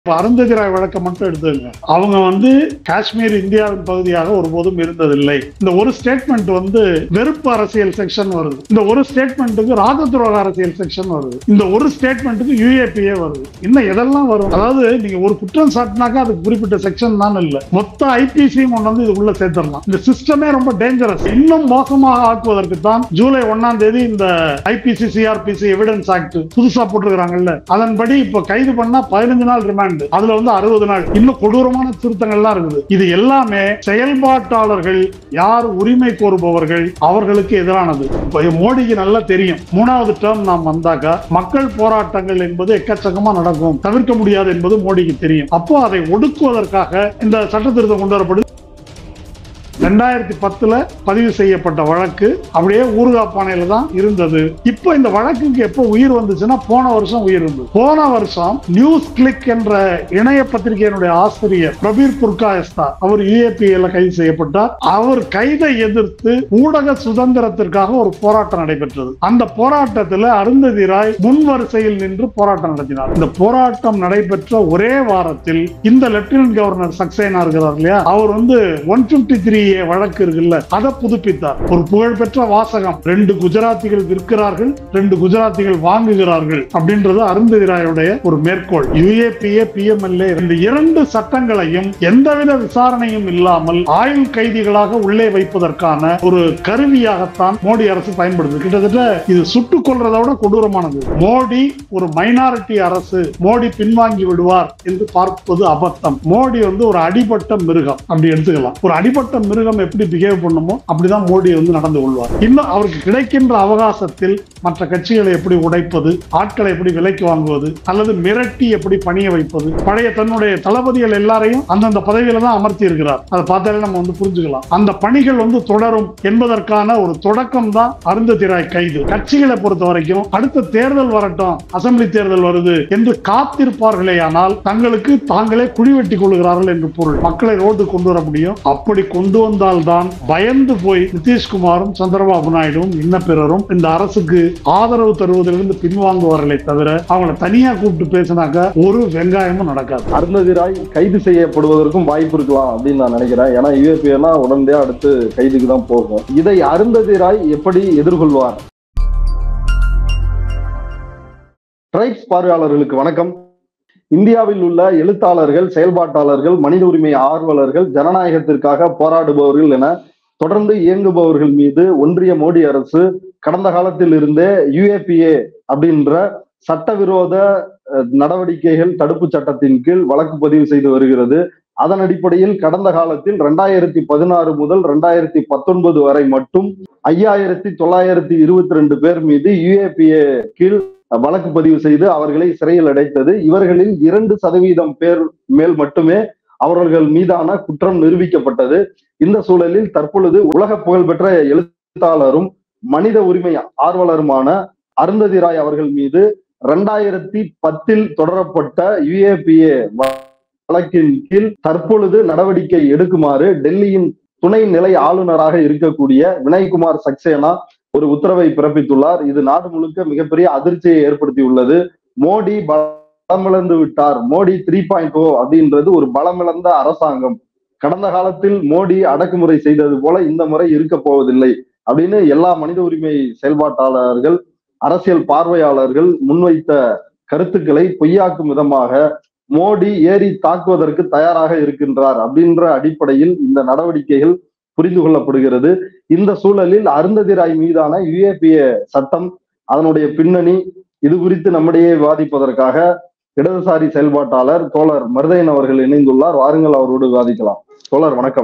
இப்ப அருந்ததி ராய் வழக்கம் மட்டும் எடுத்துங்க அவங்க வந்து காஷ்மீர் இந்தியாவின் பகுதியாக ஒருபோதும் இருந்ததில்லை இந்த ஒரு ஸ்டேட்மெண்ட் வந்து வெறுப்பு அரசியல் செக்ஷன் வருது இந்த ஒரு ஸ்டேட்மெண்ட்டுக்கு ராஜதுரோக அரசியல் செக்ஷன் வருது இந்த ஒரு ஸ்டேட்மெண்ட்டுக்கு யூஏபிஏ வருது இன்னும் எதெல்லாம் வரும் அதாவது நீங்க ஒரு குற்றம் சாட்டினாக்கா அதுக்கு குறிப்பிட்ட செக்ஷன் தான் இல்ல மொத்த ஐபிசியும் கொண்டு வந்து இது உள்ள சேர்த்துடலாம் இந்த சிஸ்டமே ரொம்ப டேஞ்சரஸ் இன்னும் மோசமாக ஆக்குவதற்கு தான் ஜூலை ஒன்னாம் தேதி இந்த ஐபிசி சிஆர்பிசி எவிடன்ஸ் ஆக்ட் புதுசா போட்டிருக்காங்கல்ல அதன்படி இப்ப கைது பண்ணா பதினஞ்சு நாள் ரிமாண்ட் அதுல வந்து அறுபது நாள் இன்னும் கொடூரமான திருத்தங்கள்லாம் இருக்குது இது எல்லாமே செயல்பாட்டாளர்கள் யார் உரிமை கோருபவர்கள் அவர்களுக்கு எதிரானது இப்ப மோடிக்கு நல்லா தெரியும் மூணாவது டேர்ம் நாம் வந்தாக்கா மக்கள் போராட்டங்கள் என்பது எக்கச்சக்கமா நடக்கும் தவிர்க்க முடியாது என்பது மோடிக்கு தெரியும் அப்போ அதை ஒடுக்குவதற்காக இந்த சட்ட திருத்தம் கொண்டு வரப்படுது ரெண்டாயிரத்தி பத்துல பதிவு செய்யப்பட்ட வழக்கு அப்படியே ஊர்காப்பானையில தான் இருந்தது இப்போ இந்த வழக்குக்கு எப்போ உயிர் வந்துச்சுன்னா போன வருஷம் உயிர் இருந்தது போன வருஷம் நியூஸ் கிளிக் என்ற இணைய பத்திரிகையினுடைய ஆசிரியர் பிரபீர் புர்காயஸ்தா அவர் யூஏபிஎல கைது செய்யப்பட்டார் அவர் கைதை எதிர்த்து ஊடக சுதந்திரத்திற்காக ஒரு போராட்டம் நடைபெற்றது அந்த போராட்டத்தில் அருந்ததி ராய் முன் வரிசையில் நின்று போராட்டம் நடத்தினார் இந்த போராட்டம் நடைபெற்ற ஒரே வாரத்தில் இந்த லெப்டினன்ட் கவர்னர் சக்சேனா இருக்கிறார் இல்லையா அவர் வந்து ஒன் பிப்டி த்ரீ வழக்கு இருக்குல்ல அதை புதுப்பித்தார் ஒரு புகழ்பெற்ற வாசகம் ரெண்டு குஜராத்திகள் விற்கிறார்கள் ரெண்டு குஜராத்திகள் வாங்குகிறார்கள் அப்படின்றது அருந்ததி ராயுடைய ஒரு மேற்கோள் யுஏபிஏ பிஎம்எல்ஏ இந்த இரண்டு சட்டங்களையும் எந்தவித விசாரணையும் இல்லாமல் ஆயுள் கைதிகளாக உள்ளே வைப்பதற்கான ஒரு கருவியாகத்தான் மோடி அரசு பயன்படுது கிட்டத்தட்ட இது சுட்டுக் கொள்றதை விட கொடூரமானது மோடி ஒரு மைனாரிட்டி அரசு மோடி பின்வாங்கி விடுவார் என்று பார்ப்பது அபத்தம் மோடி வந்து ஒரு அடிபட்ட மிருகம் அப்படி எடுத்துக்கலாம் ஒரு அடிபட்ட மிருகம் எப்படி பிஹேவ் பண்ணுமோ அப்படிதான் மோடி வந்து நடந்து கொள்வார் இன்னும் அவருக்கு கிடைக்கின்ற அவகாசத்தில் மற்ற கட்சிகளை எப்படி உடைப்பது ஆட்களை எப்படி விலைக்கு வாங்குவது அல்லது மிரட்டி எப்படி பணிய வைப்பது பழைய தன்னுடைய தளபதிகள் எல்லாரையும் அந்தந்த பதவியில தான் அமர்த்தி இருக்கிறார் அதை பார்த்தாலே நம்ம வந்து புரிஞ்சுக்கலாம் அந்த பணிகள் வந்து தொடரும் என்பதற்கான ஒரு தொடக்கம் தான் அருந்ததி ராய் கைது கட்சிகளை பொறுத்த வரைக்கும் அடுத்த தேர்தல் வரட்டும் அசெம்பிளி தேர்தல் வருது என்று காத்திருப்பார்களேயானால் தங்களுக்கு தாங்களே குழி வெட்டி கொள்கிறார்கள் என்று பொருள் மக்களை ரோடு கொண்டு வர முடியும் அப்படி கொண்டு வந்தால்தான் பயந்து போய் நிதிஷ்குமாரும் சந்திரபாபு நாயுடுவும் இன்ன பிறரும் இந்த அரசுக்கு ஆதரவு தருவதிலிருந்து பின்வாங்குவார்களே தவிர அவங்கள தனியா கூப்பிட்டு பேசினாக்க ஒரு வெங்காயமும் நடக்காது அருந்ததி ராய் கைது செய்யப்படுவதற்கும் வாய்ப்பு இருக்கலாம் அப்படின்னு நான் நினைக்கிறேன் ஏன்னா யூஏபிஏனா உடனே அடுத்து கைதுக்கு தான் போகும் இதை அருந்ததி ராய் எப்படி எதிர்கொள்வார் ட்ரைப்ஸ் பார்வையாளர்களுக்கு வணக்கம் இந்தியாவில் உள்ள எழுத்தாளர்கள் செயல்பாட்டாளர்கள் மனித உரிமை ஆர்வலர்கள் ஜனநாயகத்திற்காக போராடுபவர்கள் என தொடர்ந்து இயங்குபவர்கள் மீது ஒன்றிய மோடி அரசு கடந்த காலத்தில் இருந்தே யுஏபிஏ அப்படின்ற சட்டவிரோத அஹ், நடவடிக்கைகள் தடுப்பு சட்டத்தின் கீழ் வழக்கு பதிவு செய்து வருகிறது அதன் அடிப்படையில் கடந்த காலத்தில் ரெண்டாயிரத்தி பதினாறு முதல் ரெண்டாயிரத்தி பத்தொன்பது வரை மட்டும் ஐயாயிரத்தி தொள்ளாயிரத்தி இருபத்தி ரெண்டு பேர் மீது யுஏபிஏ கீழ் வழக்கு பதிவு செய்து அவர்களை சிறையில் அடைத்தது இவர்களில் இரண்டு சதவீதம் பேர் மேல் மட்டுமே அவர்கள் மீதான குற்றம் நிரூபிக்கப்பட்டது இந்த சூழலில் தற்பொழுது உலக புகழ்பெற்ற எழுத்தாளரும் மனித உரிமை ஆர்வலருமான அருந்ததி ராய் அவர்கள் மீது ரெண்டாயிரத்தி பத்தில் தொடரப்பட்ட யுஏபிஏ வழக்கின் கீழ் தற்பொழுது நடவடிக்கை எடுக்குமாறு டெல்லியின் துணை நிலை ஆளுநராக இருக்கக்கூடிய வினய்குமார் சக்சேனா ஒரு உத்தரவை பிறப்பித்துள்ளார் இது நாடு முழுக்க மிகப்பெரிய அதிர்ச்சியை ஏற்படுத்தியுள்ளது மோடி பலமிழந்து விட்டார் மோடி த்ரீ பாயிண்ட் ஓ அப்படின்றது ஒரு பலமிழந்த அரசாங்கம் கடந்த காலத்தில் மோடி அடக்குமுறை செய்தது போல இந்த முறை இருக்க போவதில்லை அப்படின்னு எல்லா மனித உரிமை செயல்பாட்டாளர்கள் அரசியல் பார்வையாளர்கள் முன்வைத்த கருத்துக்களை பொய்யாக்கும் விதமாக மோடி ஏறி தாக்குவதற்கு தயாராக இருக்கின்றார் அப்படின்ற அடிப்படையில் இந்த நடவடிக்கைகள் புரிந்து கொள்ளப்படுகிறது இந்த சூழலில் அருந்ததி ராய் மீதான யுஏபிஏ சட்டம் அதனுடைய பின்னணி இது குறித்து நம்மிடையே விவாதிப்பதற்காக இடதுசாரி செயல்பாட்டாளர் தோழர் மருதையன் அவர்கள் இணைந்துள்ளார் வாருங்கள் அவரோடு விவாதிக்கலாம் தோழர் வணக்கம்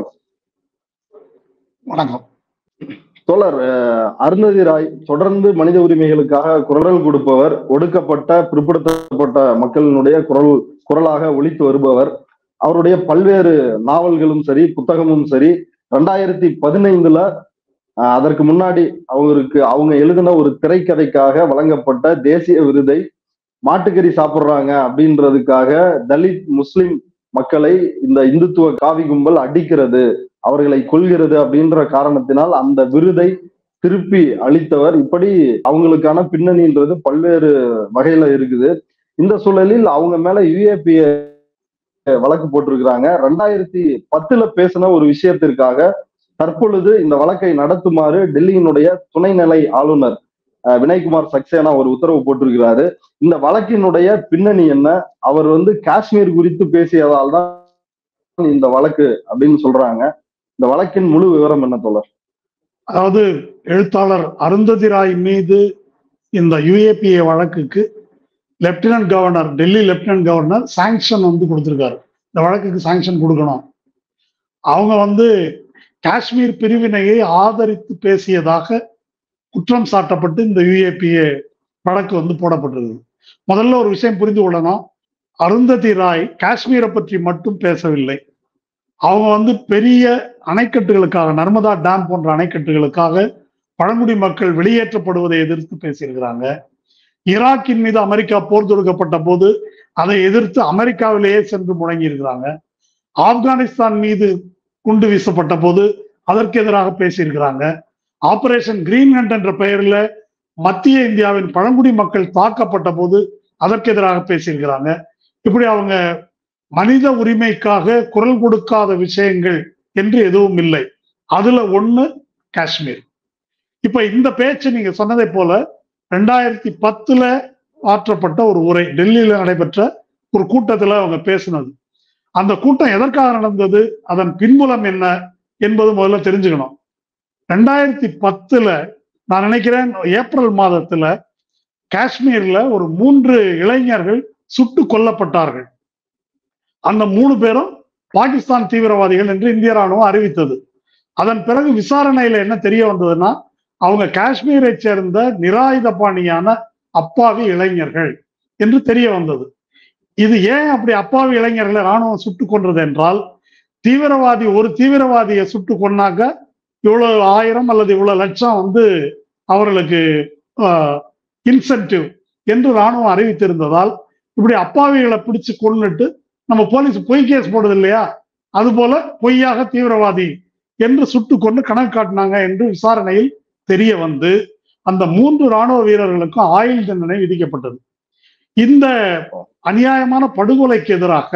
வணக்கம் தோழர் அஹ், அருந்ததி ராய் தொடர்ந்து மனித உரிமைகளுக்காக குரல் கொடுப்பவர் ஒடுக்கப்பட்ட பிற்படுத்தப்பட்ட மக்களினுடைய குரல் குரலாக ஒலித்து வருபவர் அவருடைய பல்வேறு நாவல்களும் சரி புத்தகமும் சரி ரெண்டாயிரத்தி பதினைந்துல அஹ், அதற்கு முன்னாடி அவருக்கு அவங்க எழுதின ஒரு திரைக்கதைக்காக வழங்கப்பட்ட தேசிய விருதை மாட்டுக்கறி சாப்பிடுறாங்க அப்படின்றதுக்காக தலித் முஸ்லிம் மக்களை இந்த இந்துத்துவ காவி கும்பல் அடிக்கிறது அவர்களை கொள்கிறது அப்படின்ற காரணத்தினால் அந்த விருதை திருப்பி அளித்தவர் இப்படி அவங்களுக்கான பின்னணின்றது பல்வேறு வகையில இருக்குது இந்த சூழலில் அவங்க மேல யுஏபிஏ வழக்கு போட்டிருக்கிறாங்க ரெண்டாயிரத்தி பத்துல பேசின ஒரு விஷயத்திற்காக தற்பொழுது இந்த வழக்கை நடத்துமாறு டெல்லியினுடைய துணைநிலை ஆளுநர் அஹ், வினய்குமார் சக்சேனா ஒரு உத்தரவு போட்டிருக்கிறாரு இந்த வழக்கினுடைய பின்னணி என்ன அவர் வந்து காஷ்மீர் குறித்து பேசியதால் தான் இந்த வழக்கு அப்படின்னு சொல்றாங்க இந்த வழக்கின் முழு விவரம் என்ன தோழர் அதாவது எழுத்தாளர் அருந்ததி ராய் மீது இந்த யுஏபிஏ வழக்குக்கு lieutenant governor Delhi lieutenant governor sanction வந்து கொடுத்திருக்காரு இந்த வழக்குக்கு சாங்ஷன் கொடுக்கணும் அவங்க வந்து காஷ்மீர் பிரிவினையை ஆதரித்து பேசியதாக குற்றம் சாட்டப்பட்டு இந்த யுஏபிஏ வழக்கு வந்து போடப்பட்டிருக்கு முதல்ல ஒரு விஷயம் புரிந்து கொள்ளணும் அருந்ததி ராய் காஷ்மீரை பற்றி மட்டும் பேசவில்லை அவங்க வந்து பெரிய அணைக்கட்டுகளுக்காக நர்மதா டேம் போன்ற அணைக்கட்டுகளுக்காக பழங்குடி மக்கள் வெளியேற்றப்படுவதை எதிர்த்து பேசியிருக்கிறாங்க ஈராக்கின் மீது அமெரிக்கா போர் தொடுக்கப்பட்ட போது அதை எதிர்த்து அமெரிக்காவிலேயே சென்று முழங்கி இருக்கிறாங்க ஆப்கானிஸ்தான் மீது குண்டு வீசப்பட்ட போது அதற்கு எதிராக பேசியிருக்கிறாங்க ஆபரேஷன் கிரீன்ஹண்ட் என்ற பெயரில் மத்திய இந்தியாவின் பழங்குடி மக்கள் தாக்கப்பட்ட போது அதற்கு எதிராக பேசியிருக்கிறாங்க இப்படி அவங்க மனித உரிமைக்காக குரல் கொடுக்காத விஷயங்கள் என்று எதுவும் இல்லை அதுல ஒண்ணு காஷ்மீர் இப்ப இந்த பேச்சு நீங்க சொன்னதை போல ரெண்டாயிரத்தி பத்துல ஆற்றப்பட்ட ஒரு உரை டெல்லியில நடைபெற்ற ஒரு கூட்டத்துல அவங்க பேசினது அந்த கூட்டம் எதற்காக நடந்தது அதன் பின்புலம் என்ன என்பது முதல்ல தெரிஞ்சுக்கணும் ரெண்டாயிரத்தி பத்துல நான் நினைக்கிறேன் ஏப்ரல் மாதத்துல காஷ்மீர்ல ஒரு மூன்று இளைஞர்கள் சுட்டு கொல்லப்பட்டார்கள் அந்த மூணு பேரும் பாகிஸ்தான் தீவிரவாதிகள் என்று இந்திய ராணுவம் அறிவித்தது அதன் பிறகு விசாரணையில என்ன தெரிய வந்ததுன்னா அவங்க காஷ்மீரை சேர்ந்த நிராயுத பாணியான அப்பாவி இளைஞர்கள் என்று தெரிய வந்தது இது ஏன் அப்படி அப்பாவி இளைஞர்களை ராணுவம் சுட்டு கொன்றது என்றால் தீவிரவாதி ஒரு தீவிரவாதியை சுட்டு கொன்னாக்க இவ்வளவு ஆயிரம் அல்லது இவ்வளவு லட்சம் வந்து அவர்களுக்கு இன்சென்டிவ் என்று ராணுவம் அறிவித்திருந்ததால் இப்படி அப்பாவிகளை பிடிச்சு கொன்னுட்டு நம்ம போலீஸ் பொய் கேஸ் போடுது இல்லையா அது போல பொய்யாக தீவிரவாதி என்று சுட்டு கொண்டு கணக்கு காட்டினாங்க என்று விசாரணையில் தெரிய வந்து அந்த மூன்று ராணுவ வீரர்களுக்கும் ஆயுள் தண்டனை விதிக்கப்பட்டது இந்த அநியாயமான படுகொலைக்கு எதிராக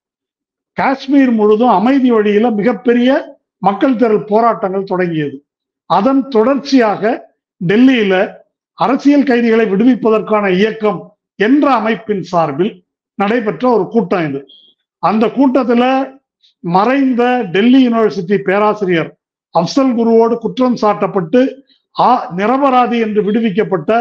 காஷ்மீர் முழுதும் அமைதி வழியில மிகப்பெரிய மக்கள் திரள் போராட்டங்கள் தொடங்கியது அதன் தொடர்ச்சியாக டெல்லியில அரசியல் கைதிகளை விடுவிப்பதற்கான இயக்கம் என்ற அமைப்பின் சார்பில் நடைபெற்ற ஒரு கூட்டம் இது அந்த கூட்டத்துல மறைந்த டெல்லி யூனிவர்சிட்டி பேராசிரியர் அப்சல் குருவோடு குற்றம் சாட்டப்பட்டு ஆ நிரபராதி என்று விடுவிக்கப்பட்ட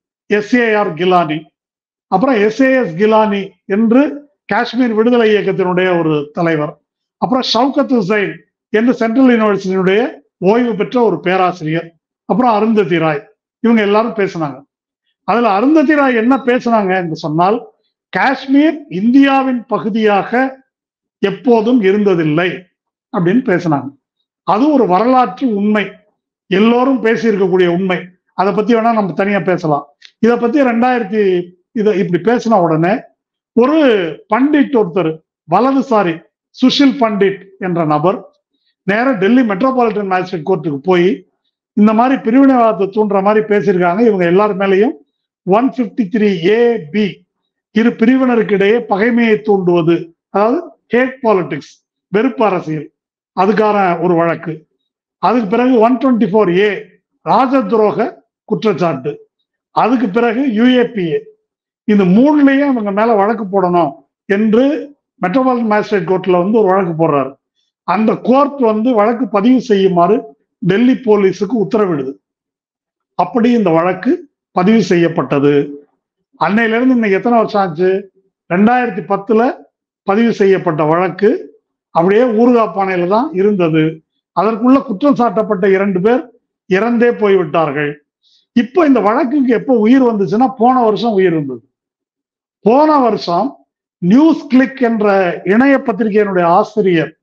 எஸ்ஏஆர் கிலானி அப்புறம் எஸ்ஏஎஸ் கிலானி என்று காஷ்மீர் விடுதலை இயக்கத்தினுடைய ஒரு தலைவர் அப்புறம் ஷவுகத் ஹுசைன் என்று சென்ட்ரல் யூனிவர்சிட்டியினுடைய ஓய்வு பெற்ற ஒரு பேராசிரியர் அப்புறம் அருந்ததி ராய் இவங்க எல்லாரும் பேசினாங்க அதுல அருந்ததி ராய் என்ன பேசினாங்க என்று சொன்னால் காஷ்மீர் இந்தியாவின் பகுதியாக எப்போதும் இருந்ததில்லை அப்படின்னு பேசினாங்க அது ஒரு வரலாற்று உண்மை எல்லோரும் பேசியிருக்கக்கூடிய உண்மை அதை பத்தி வேணா நம்ம தனியா பேசலாம் இதை பத்தி ரெண்டாயிரத்தி இதை இப்படி பேசின உடனே ஒரு பண்டிட் ஒருத்தர் வலதுசாரி சுஷில் பண்டிட் என்ற நபர் நேர டெல்லி மெட்ரோபாலிட்டன் மேஜிஸ்ட்ரேட் கோர்ட்டுக்கு போய் இந்த மாதிரி பிரிவினைவாதத்தை தூண்டுற மாதிரி பேசியிருக்காங்க இவங்க எல்லார் மேலேயும் one fifty three A B இரு பிரிவினருக்கு இடையே பகைமையை தூண்டுவது அதாவது ஹேட் பாலிடிக்ஸ் வெறுப்பு அரசியல் அதுக்கான ஒரு வழக்கு அதுக்கு பிறகு ஒன் டுவெண்ட்டி ஃபோர் ஏ ராஜ துரோக குற்றச்சாட்டு அதுக்கு பிறகு யுஏபிஏ இந்த மூணுலயும் இவங்க மேல வழக்கு போடணும் என்று மெட்ரோபாலிட்டன் மேஜிஸ்ட்ரேட் கோர்ட்ல வந்து ஒரு வழக்கு போடுறாரு அந்த கோர்ட் வந்து வழக்கு பதிவு செய்யுமாறு டெல்லி போலீஸுக்கு உத்தரவிடுது அப்படி இந்த வழக்கு பதிவு செய்யப்பட்டது அன்னையில இருந்து இன்னைக்கு எத்தனை வருஷம் ஆச்சு ரெண்டாயிரத்தி பத்துல பதிவு செய்யப்பட்ட வழக்கு அப்படியே ஊர்காப்பானையில தான் இருந்தது அதற்குள்ள குற்றம் சாட்டப்பட்ட இரண்டு பேர் இறந்தே போய்விட்டார்கள் இப்போ இந்த வழக்குக்கு எப்போ உயிர் வந்துச்சுன்னா போன வருஷம் உயிர் இருந்தது போன வருஷம் நியூஸ் கிளிக் என்ற இணைய பத்திரிகையினுடைய ஆசிரியர்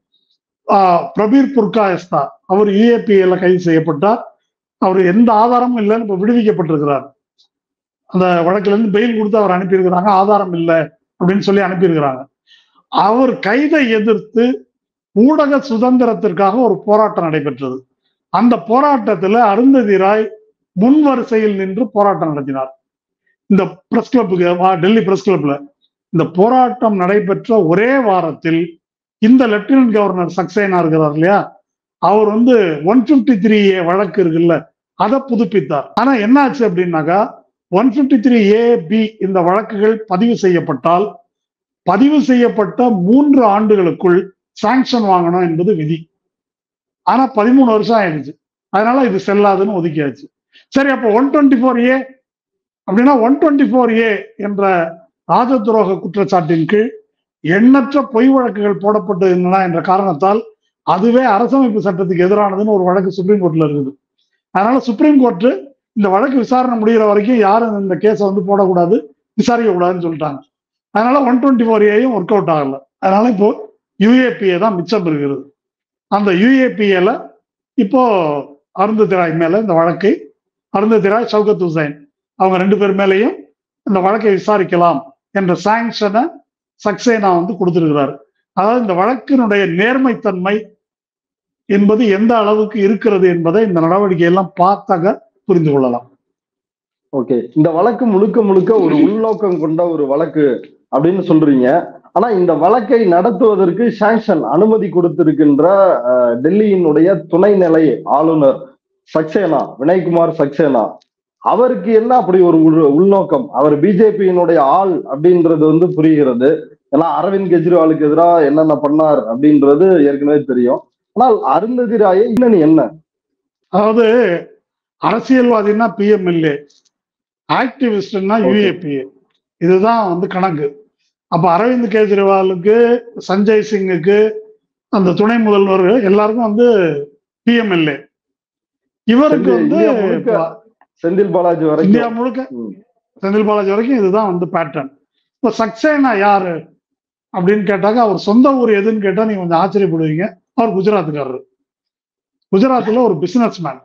பிரபீர் புர்காயஸ்தா அவர் யுஏபிஏல கைது செய்யப்பட்டார் அவர் எந்த ஆதாரமும் இல்லைன்னு இப்ப விடுவிக்கப்பட்டிருக்கிறார் அந்த வழக்குல இருந்து பெயில் கொடுத்து அவர் அனுப்பியிருக்கிறாங்க ஆதாரம் இல்லை அப்படின்னு சொல்லி அனுப்பியிருக்கிறாங்க அவர் கைதை எதிர்த்து ஊடக சுதந்திரத்திற்காக ஒரு போராட்டம் நடைபெற்றது அந்த போராட்டத்துல அருந்ததி ராய் முன் வரிசையில் நின்று போராட்டம் நடத்தினார் இந்த பிரஸ் கிளப்புக்கு டெல்லி பிரஸ் கிளப்ல இந்த போராட்டம் நடைபெற்ற ஒரே வாரத்தில் இந்த லெப்டினன்ட் கவர்னர் சக்சேனா இருக்கிறார் இல்லையா அவர் வந்து ஒன் பிப்டி த்ரீ ஏ வழக்கு இருக்குல்ல அதை புதுப்பித்தார் ஆனா என்ன ஆச்சு அப்படின்னாக்கா one fifty three A B இந்த வழக்குகள் பதிவு செய்யப்பட்டால் பதிவு செய்யப்பட்ட மூன்று ஆண்டுகளுக்குள் சாங்ஷன் வாங்கணும் என்பது விதி ஆனா பதிமூணு வருஷம் ஆயிடுச்சு அதனால இது செல்லாதுன்னு ஒதுக்கியாச்சு சரி அப்போ ஒன் டுவெண்ட்டி ஃபோர் ஏ அப்படின்னா ஒன் டுவெண்ட்டி ஃபோர் ஏ என்ற ராஜதுரோக குற்றச்சாட்டின் கீழ் எண்ணற்ற பொய் வழக்குகள் போடப்பட்டிருந்தன என்ற காரணத்தால் அதுவே அரசமைப்பு சட்டத்துக்கு எதிரானதுன்னு ஒரு வழக்கு சுப்ரீம் கோர்ட்ல இருக்குது அதனால சுப்ரீம் கோர்ட் இந்த வழக்கு விசாரணை முடிகிற வரைக்கும் யாரும் இந்த கேஸை வந்து போடக்கூடாது விசாரிக்க கூடாதுன்னு சொல்லிட்டாங்க அதனால ஒன் டுவெண்ட்டி ஃபோர் ஏயும் ஒர்க் அவுட் ஆகல அதனால இப்போ யுஏபிஏ தான் மிச்சம் இருக்கிறது அந்த யுஏபிஏல இப்போ அருந்ததிராய் மேல இந்த வழக்கை அருந்ததிராய் சௌகத் ஹுசைன் அவங்க ரெண்டு பேர் மேலேயும் இந்த வழக்கை விசாரிக்கலாம் என்ற சாங்ஷனை சக்சேனா வந்து கொடுத்திருக்கிறார் அதாவது இந்த வழக்கினுடைய நேர்மைத்தன்மை என்பது எந்த அளவுக்கு இருக்கிறது என்பதை இந்த நடவடிக்கை எல்லாம் பார்த்தாக புரிந்து கொள்ளலாம் ஓகே இந்த வழக்கு முழுக்க முழுக்க ஒரு உள்நோக்கம் கொண்ட ஒரு வழக்கு அப்படின்னு சொல்றீங்க ஆனா இந்த வழக்கை நடத்துவதற்கு சாங்ஷன் அனுமதி கொடுத்திருக்கின்ற அஹ், டெல்லியினுடைய துணைநிலை ஆளுநர் சக்சேனா வினய்குமார் சக்சேனா அவருக்கு என்ன அப்படி ஒரு உள்- உள்நோக்கம் அவர் பிஜேபியினுடைய ஆள் அப்படின்றது வந்து புரிகிறது ஏன்னா அரவிந்த் கெஜ்ரிவாலுக்கு எதிராக என்னென்ன பண்ணார் அப்படின்றது ஏற்கனவே தெரியும் ஆனால் அருந்ததி ராயை இன்னும் என்ன அதாவது அரசியல்வாதின்னா பிஎம்எல்ஏ ஆக்டிவிஸ்ட்னா Okay. யூஏபிஏ இதுதான் வந்து கணக்கு அப்ப அரவிந்த் கெஜ்ரிவாலுக்கு சஞ்சய் சிங்குக்கு அந்த துணை முதல்வர் எல்லாருக்கும் வந்து பிஎம்எல்ஏ இவருக்கு வந்து இந்தியா முழுக்க செந்தில் பாலாஜி இந்தியா வரைக்கும் முழுக்க ம். செந்தில் பாலாஜி வரைக்கும் இதுதான் வந்து பேட்டர்ன் இப்போ சக்சேனா யாரு அப்படின்னு கேட்டாக்க அவர் சொந்த ஊர் எதுன்னு கேட்டா நீங்க கொஞ்சம் ஆச்சரியப்படுவீங்க அவர் குஜராத்துக்காரர் குஜராத்ல ஒரு பிசினஸ் மேன்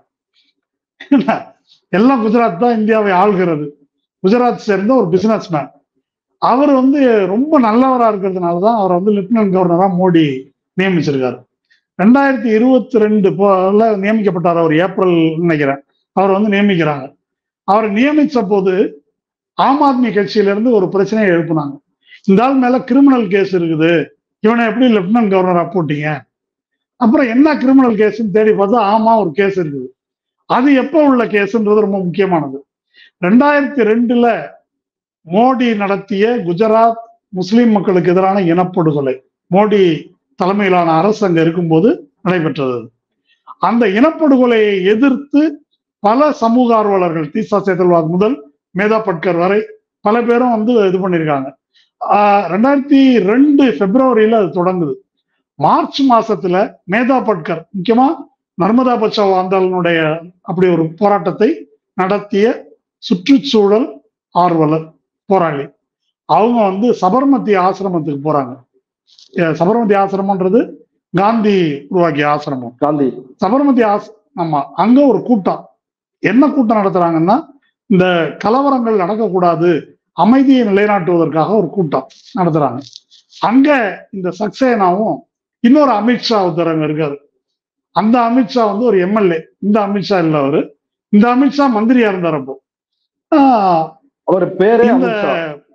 எல்லாம் குஜராத் தான் இந்தியாவை ஆள்கிறது குஜராத் சேர்ந்த ஒரு பிசினஸ் மேன் அவர் வந்து ரொம்ப நல்லவரா இருக்கிறதுனால தான் அவர் வந்து லெப்டினன்ட் கவர்னரா மோடி நியமிச்சிருக்காரு ரெண்டாயிரத்தி இருபத்தி ரெண்டு போல நியமிக்கப்பட்டார் அவர் ஏப்ரல் நினைக்கிறேன் அவர் வந்து நியமிக்கிறாங்க அவர் நியமிச்ச போது ஆம் ஆத்மி கட்சியில இருந்து ஒரு பிரச்சனையை எழுப்புனாங்க இந்த ஆள் மேல கிரிமினல் கேஸ் இருக்குது இவனை எப்படி லெப்டினன்ட் கவர்னரா போட்டீங்க அப்புறம் என்ன கிரிமினல் கேஸ்ன்னு தேடி பார்த்தா ஆமா ஒரு கேஸ் இருக்குது அது எப்போ உள்ள கேஸ்ன்றது ரொம்ப முக்கியமானது ரெண்டாயிரத்தி ரெண்டுல மோடி நடத்திய குஜராத் முஸ்லிம் மக்களுக்கு எதிரான இனப்படுகொலை மோடி தலைமையிலான அரசு அங்க இருக்கும்போது நடைபெற்றது அது. அந்த இனப்படுகொலையை எதிர்த்து பல சமூக ஆர்வலர்கள் தீசா சேதல்வாத் முதல் மேதா பட்கர் வரை பல பேரும் வந்து இது பண்ணியிருக்காங்க ஆஹ் ரெண்டாயிரத்தி ரெண்டு பிப்ரவரியில அது தொடங்குது மார்ச் மாசத்துல மேதா பட்கர் முக்கியமா நர்மதா பச்சாவ் ஆந்தாளனுடைய அப்படி ஒரு போராட்டத்தை நடத்திய சுற்றுச்சூழல் ஆர்வலர் போராளி அவங்க வந்து சபர்மதி ஆசிரமத்துக்கு போறாங்க அஹ் சபர்மதி ஆசிரமம்ன்றது காந்தி உருவாக்கிய ஆசிரமம் காந்தி சபர்மதி ஆஸ் ஆமா அங்க ஒரு கூட்டம் என்ன கூட்டம் நடத்துறாங்கன்னா இந்த கலவரங்கள் நடக்கக்கூடாது அமைதியை நிலைநாட்டுவதற்காக ஒரு கூட்டம் நடத்துறாங்க அங்க இந்த சக்சேனாவும் இன்னொரு அமித்ஷா ஒருத்தர் அங்க இருக்காரு அந்த அமித்ஷா வந்து ஒரு எம்எல்ஏ இந்த அமித்ஷா இல்ல அவரு இந்த அமித்ஷா மந்திரியா இருந்தார் அப்போ ஆஹ் அவர் பேரே இந்த அமித்ஷா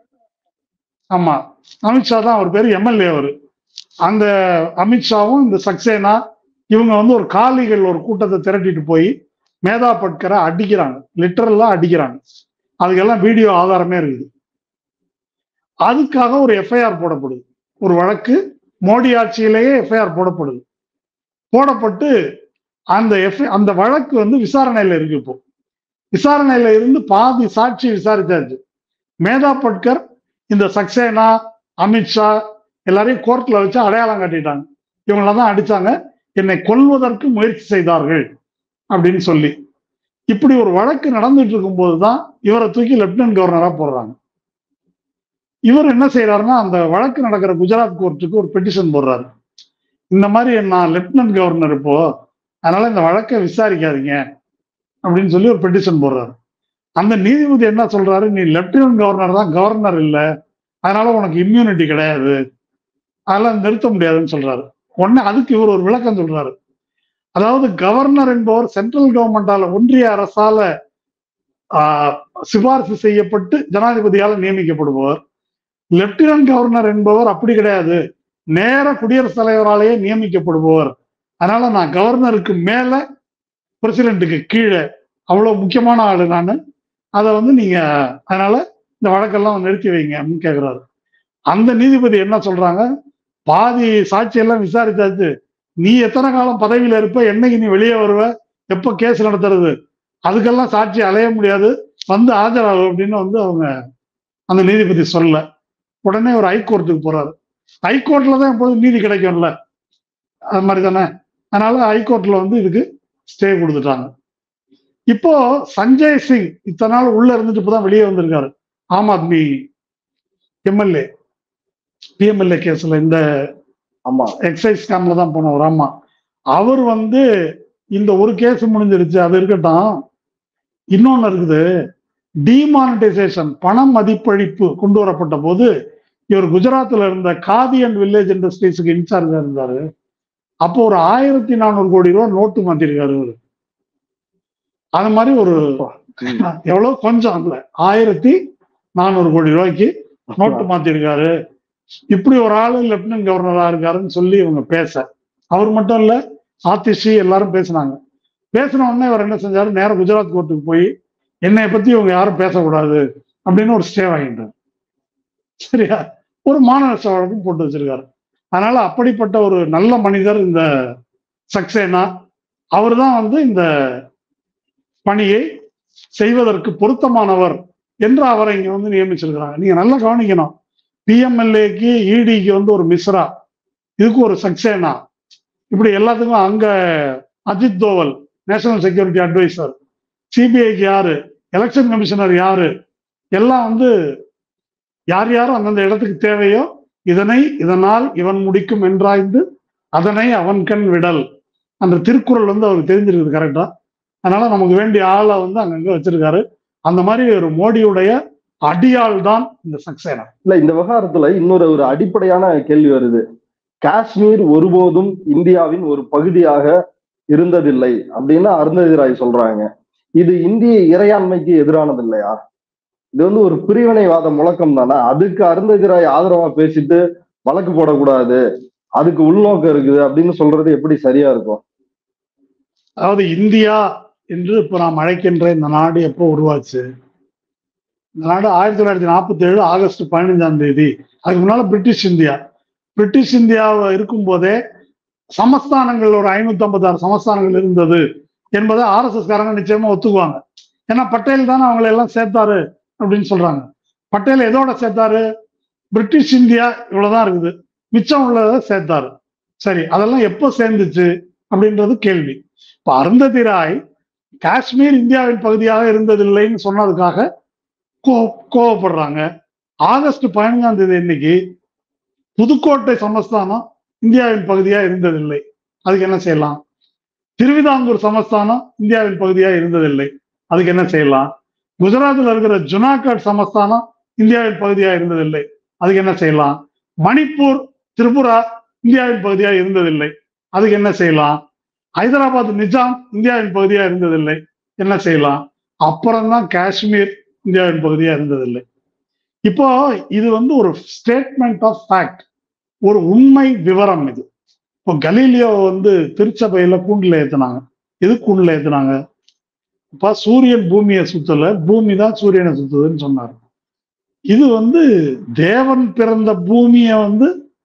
ஆமா அமித்ஷா தான் அவர் பேரு எம்எல்ஏ அவரு அந்த அமித்ஷாவும் இந்த சக்சேனா இவங்க வந்து ஒரு காலிகள் ஒரு கூட்டத்தை திரட்டிட்டு போய் மேதா பட்கரை அடிக்கிறாங்க லிட்டரலா அடிக்கிறாங்க அதுக்கெல்லாம் வீடியோ ஆதாரமே இருக்குது அதுக்காக ஒரு எஃப்ஐஆர் போடப்படுது ஒரு வழக்கு மோடி ஆட்சியிலேயே எஃப்ஐஆர் போடப்படுது போடப்பட்டு அந்த எஃப் அந்த வழக்கு வந்து விசாரணையில இருக்கு இப்போ விசாரணையில இருந்து பாதி சாட்சி விசாரிச்சாச்சு மேதா பட்கர் இந்த சக்சேனா அமித்ஷா எல்லாரையும் கோர்ட்ல வச்சு அடையாளம் காட்டிட்டாங்க இவங்கள தான் அடிச்சாங்க என்னை கொல்வதற்கு முயற்சி செய்தார்கள் அப்படின்னு சொல்லி இப்படி ஒரு வழக்கு நடந்துட்டு இருக்கும்போது தான் இவரை தூக்கி லெப்டினன்ட் கவர்னரா போடுறாங்க இவர் என்ன செய்யறாருன்னா அந்த வழக்கு நடக்கிற குஜராத் கோர்ட்டுக்கு ஒரு பெட்டிஷன் போடுறாரு இந்த மாதிரி நான் லெப்டினன்ட் கவர்னர் இப்போ அதனால இந்த வழக்கை விசாரிக்காதீங்க அப்படின்னு சொல்லி ஒரு பெட்டிஷன் போடுறாரு அந்த நீதிபதி என்ன சொல்றாரு நீ லெப்டினன்ட் கவர்னர் தான் கவர்னர் இல்ல அதனால உனக்கு இம்யூனிட்டி கிடையாது அதெல்லாம் நிறுத்த முடியாதுன்னு சொல்றாரு உடனே அதுக்கு இவர் ஒரு விளக்கம் சொல்றாரு அதாவது கவர்னர் என்பவர் சென்ட்ரல் கவர்மெண்டால ஒன்றிய அரசால ஆஹ், சிபாரிசு செய்யப்பட்டு ஜனாதிபதியால நியமிக்கப்படுபவர் லெப்டினன்ட் கவர்னர் என்பவர் அப்படி கிடையாது நேர குடியரசுத் தலைவராலேயே நியமிக்கப்படுபவர் அதனால நான் கவர்னருக்கு மேல பிரசிடென்ட்டுக்கு கீழே அவ்வளவு முக்கியமான ஆளு நான் அதை வந்து நீங்க அதனால இந்த வழக்கெல்லாம் நிறுத்தி வைங்க அப்படின்னு கேக்குறாரு அந்த நீதிபதி என்ன சொல்றாங்க பாதி சாட்சியெல்லாம் விசாரிச்சாச்சு நீ எத்தனை காலம் பதவியில இருப்ப என்னைக்கு நீ வெளியே வருவ எப்ப கேஸ் நடத்துறது அதுக்கெல்லாம் சாட்சி அலைய முடியாது வந்து ஆஜராகும் அப்படின்னு வந்து அவங்க அந்த நீதிபதி சொல்ல உடனே ஒரு ஹைகோர்ட்டுக்கு போறாரு ஹைகோர்ட்ல தான் எப்போதும் நீதி கிடைக்கும்ல அது மாதிரி தானே அதனால ஹைகோர்ட்ல வந்து இதுக்கு ஸ்டே கொடுத்துட்டாங்க இப்போ சஞ்சய் சிங் இத்தனை நாள் உள்ள இருந்துட்டு இப்பதான் வெளியே வந்திருக்காரு ஆம் ஆத்மி எம்எல்ஏ பிஎம்எல்ஏ கேஸ்ல இந்த ஆமா எக்ஸைஸ் ஸ்கேம்ல தான் போனவர் ஆமா அவர் வந்து இந்த ஒரு கேஸ் முடிஞ்சிருச்சு அது இருக்கட்டும் இன்னொன்னு இருக்குது டிமானிட்டைசேஷன் பண மதிப்பளிப்பு கொண்டு வரப்பட்ட போது இவர் குஜராத்ல இருந்த காதி அண்ட் வில்லேஜ் இண்டஸ்ட்ரீஸுக்கு இன்சார்ஜா இருந்தாரு அப்போ ஒரு ஆயிரத்தி நானூறு கோடி ரூபாய் நோட்டு மாத்திருக்காரு இவரு அது மாதிரி ஒரு எவ்வளவு கொஞ்சம் இல்ல ஆயிரத்தி நானூறு கோடி ரூபாய்க்கு நோட்டு மாத்திருக்காரு இப்படி ஒரு ஆளு லெப்டினன்ட் கவர்னரா இருக்காருன்னு சொல்லி இவங்க பேச அவர் மட்டும் இல்ல ஆதிஷி எல்லாரும் பேசினாங்க பேசின உடனே இவர் என்ன செஞ்சாரு நேரா குஜராத் கோர்ட்டுக்கு போய் என்னை பத்தி இவங்க யாரும் பேசக்கூடாது அப்படின்னு ஒரு ஸ்டே வாங்கிட்டார் சரியா ஒரு மாநகர வழக்கும் போட்டு வச்சிருக்காரு அதனால அப்படிப்பட்ட ஒரு நல்ல மனிதர் இந்த சக்சேனா அவர் தான் வந்து இந்த பணியை செய்வதற்கு பொருத்தமானவர் என்று அவரை இங்க வந்து நியமிச்சிருக்கிறாங்க நீங்க நல்லா கவனிக்கணும் பிஎம்எல்ஏக்கு இடிக்கு வந்து ஒரு மிஸ்ரா இதுக்கு ஒரு சக்சேனா இப்படி எல்லாத்துக்கும் அங்க Ajit Doval national security adviser சிபிஐக்கு யாரு எலெக்ஷன் கமிஷனர் யாரு எல்லாம் வந்து யார் யாரும் அந்தந்த இடத்துக்கு தேவையோ இதனை இதனால் இவன் முடிக்கும் என்றாய்ந்து அதனை அவன் கண் விடல் அந்த திருக்குறள் வந்து அவருக்கு தெரிஞ்சிருக்குது கரெக்டா அதனால நமக்கு வேண்டிய ஆளை வந்து அங்கங்க வச்சிருக்காரு அந்த மாதிரி ஒரு மோடியுடைய அடியாள் தான் இந்த சக்சேனா இல்ல இந்த விவகாரத்துல இன்னொரு ஒரு அடிப்படையான கேள்வி வருது காஷ்மீர் ஒருபோதும் இந்தியாவின் ஒரு பகுதியாக இருந்ததில்லை அப்படின்னு அருந்ததி ராய் சொல்றாங்க இது இந்திய இறையாண்மைக்கு எதிரானது இல்லையா இது வந்து ஒரு பிரிவினைவாத முழக்கம் தானே அதுக்கு அருந்ததி ராய் ஆதரவா பேசிட்டு வழக்கு போடக்கூடாது அதுக்கு உள்நோக்கம் இருக்குது அப்படின்னு சொல்றது எப்படி சரியா இருக்கும் அதாவது இந்தியா என்று இப்ப நாம் அழைக்கின்ற இந்த நாடு எப்போ உருவாச்சு இந்த நாடு ஆயிரத்தி தொள்ளாயிரத்தி நாற்பத்தி ஏழு ஆகஸ்ட் பதினஞ்சாம் தேதி அதுக்கு முன்னால பிரிட்டிஷ் இந்தியா பிரிட்டிஷ் இந்தியாவை இருக்கும் போதே சமஸ்தானங்கள் ஒரு ஐநூத்தி ஐம்பத்தாறு சமஸ்தானங்கள் இருந்தது என்பதை ஆர்எஸ்எஸ் காரங்க நிச்சயமா ஒத்துக்குவாங்க ஏன்னா பட்டேல் தானே அவங்களை எல்லாம் சேர்த்தாரு அப்படின்னு சொல்றாங்க பட்டேல் எதோட சேர்த்தாரு பிரிட்டிஷ் இந்தியா இவ்வளவுதான் இருக்குது மிச்சம் உள்ளதை சேர்த்தாரு சரி அதெல்லாம் எப்போ சேர்ந்துச்சு அப்படின்றது கேள்வி இப்ப அருந்ததி ராய் காஷ்மீர் இந்தியாவின் பகுதியாக இருந்ததில்லைன்னு சொன்னதுக்காக கோ கோவப்படுறாங்க ஆகஸ்ட் பதினஞ்சாம் தேதி இன்னைக்கு புதுக்கோட்டை சமஸ்தானம் இந்தியாவின் பகுதியா இருந்ததில்லை அதுக்கு என்ன செய்யலாம் திருவிதாங்கூர் சமஸ்தானம் இந்தியாவின் பகுதியா இருந்ததில்லை அதுக்கு என்ன செய்யலாம் குஜராத்தில் இருக்கிற ஜுனாகட் சமஸ்தானம் இந்தியாவின் பகுதியா இருந்ததில்லை அதுக்கு என்ன செய்யலாம் மணிப்பூர் திரிபுரா இந்தியாவின் பகுதியா இருந்ததில்லை அதுக்கு என்ன செய்யலாம் ஹைதராபாத் நிஜாம் இந்தியாவின் பகுதியா இருந்ததில்லை என்ன செய்யலாம் அப்புறம்தான் காஷ்மீர் இந்தியாவின் பகுதியா இருந்ததில்லை இப்போ இது வந்து ஒரு ஸ்டேட்மெண்ட் ஆஃப் ஃபேக்ட் ஒரு உண்மை விவரம் இது இப்போ கலீலியோ வந்து திருச்சபையில கூண்டுல ஏத்துனாங்க எது கூண்டுல ஏத்துனாங்க இப்ப சூரியன் பூமியை சுத்தல பூமி தான் சூரியனை சுத்துதுன்னு சொன்னார் இது வந்து தேவன் பிறந்த பூமியை வந்து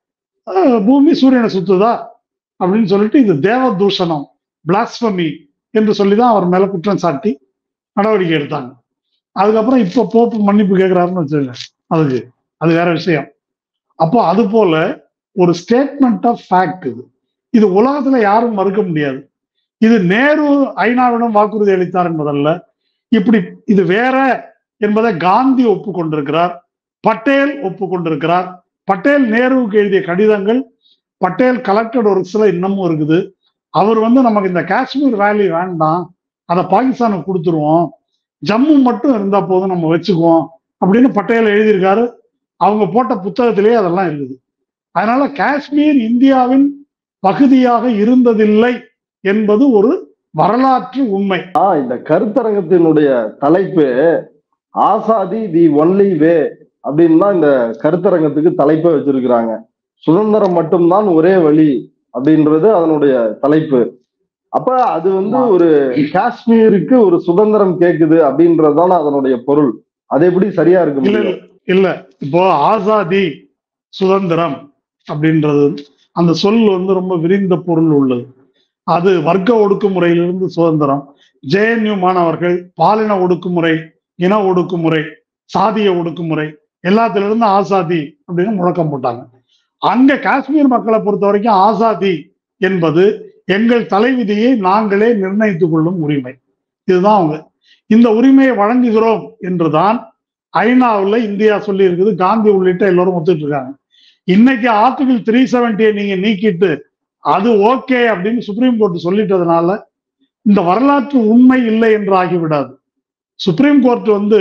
அஹ், பூமி சூரியனை சுத்துதா அப்படின்னு சொல்லிட்டு இது தேவ தூஷணம் பிளாஸ்பமி என்று சொல்லி தான் அவர் மேல குற்றம் சாட்டி நடவடிக்கை எடுத்தாங்க அதுக்கப்புறம் இப்ப போப்பு மன்னிப்பு கேட்கிறாருன்னு வச்சுக்கோங்க அதுக்கு அது வேற விஷயம் அப்போ அது போல ஒரு ஸ்டேட்மெண்ட் ஆஃப் ஃபேக்ட் இது இது உலகத்துல யாரும் மறுக்க முடியாது இது நேரு ஐநாவிடம் வாக்குறுதி அளித்தார் என்பதல்ல இப்படி இது வேற என்பதை காந்தி ஒப்புக்கொண்டிருக்கிறார் பட்டேல் ஒப்புக்கொண்டிருக்கிறார் பட்டேல் நேருவுக்கு எழுதிய கடிதங்கள் பட்டேல் கலெக்டட் ஒர்க்ஸ்ல இன்னமும் இருக்குது அவர் வந்து நமக்கு இந்த காஷ்மீர் வேலி வேண்டாம் அதை பாகிஸ்தானுக்கு கொடுத்துருவோம் ஜம்மு மட்டும் இருந்தா போதும் நம்ம வச்சுக்குவோம் அப்படின்னு பட்டேல் எழுதியிருக்காரு அவங்க போட்ட புத்தகத்திலேயே அதெல்லாம் இருக்குது அதனால காஷ்மீர் இந்தியாவின் பகுதியாக இருந்ததில்லை என்பது ஒரு வரலாற்று உண்மை ஆஹ் இந்த கருத்தரங்கத்தினுடைய தலைப்பு ஆசாதி தி ஒன்லி வே அப்படின்னு தான் இந்த கருத்தரங்கத்துக்கு தலைப்பை வச்சிருக்கிறாங்க சுதந்திரம் மட்டும்தான் ஒரே வழி அப்படின்றது அதனுடைய தலைப்பு அப்ப அது வந்து ஆமா. ஒரு காஷ்மீருக்கு ஒரு சுதந்திரம் கேக்குது அப்படின்றதுதான அதனுடைய பொருள் அது எப்படி சரியா இருக்க இல்ல முடியும் இல்ல இல்ல இப்போ ஆசாதி சுதந்திரம் அப்படின்றது அந்த சொல் வந்து ரொம்ப விரிந்த பொருள் உள்ளது அது வர்க்க ஒடுக்குமுறையிலிருந்து சுதந்திரம் ஜேஎன்யூ மாணவர்கள் பாலின ஒடுக்குமுறை இன ஒடுக்குமுறை சாதிய ஒடுக்குமுறை எல்லாத்திலிருந்து ஆசாதி அப்படின்னு முழக்கம் போட்டாங்க அங்க காஷ்மீர் மக்களை பொறுத்த வரைக்கும் ஆசாதி என்பது எங்கள் தலைவிதியை நாங்களே நிர்ணயித்துக் கொள்ளும் உரிமை இதுதான் அவங்க இந்த உரிமையை வழங்குகிறோம் என்றுதான் ஐநாவுல இந்தியா சொல்லி இருக்குது காந்தி உள்ளிட்ட எல்லாரும் ஒத்துட்டு இருக்காங்க இன்னைக்கு ஆர்டிகிள் த்ரீ செவன்டியை நீங்க நீக்கிட்டு அது ஓகே அப்படின்னு சுப்ரீம் கோர்ட் சொல்லிட்டதுனால இந்த வரலாற்று உண்மை இல்லை என்று ஆகிவிடாது சுப்ரீம் கோர்ட் வந்து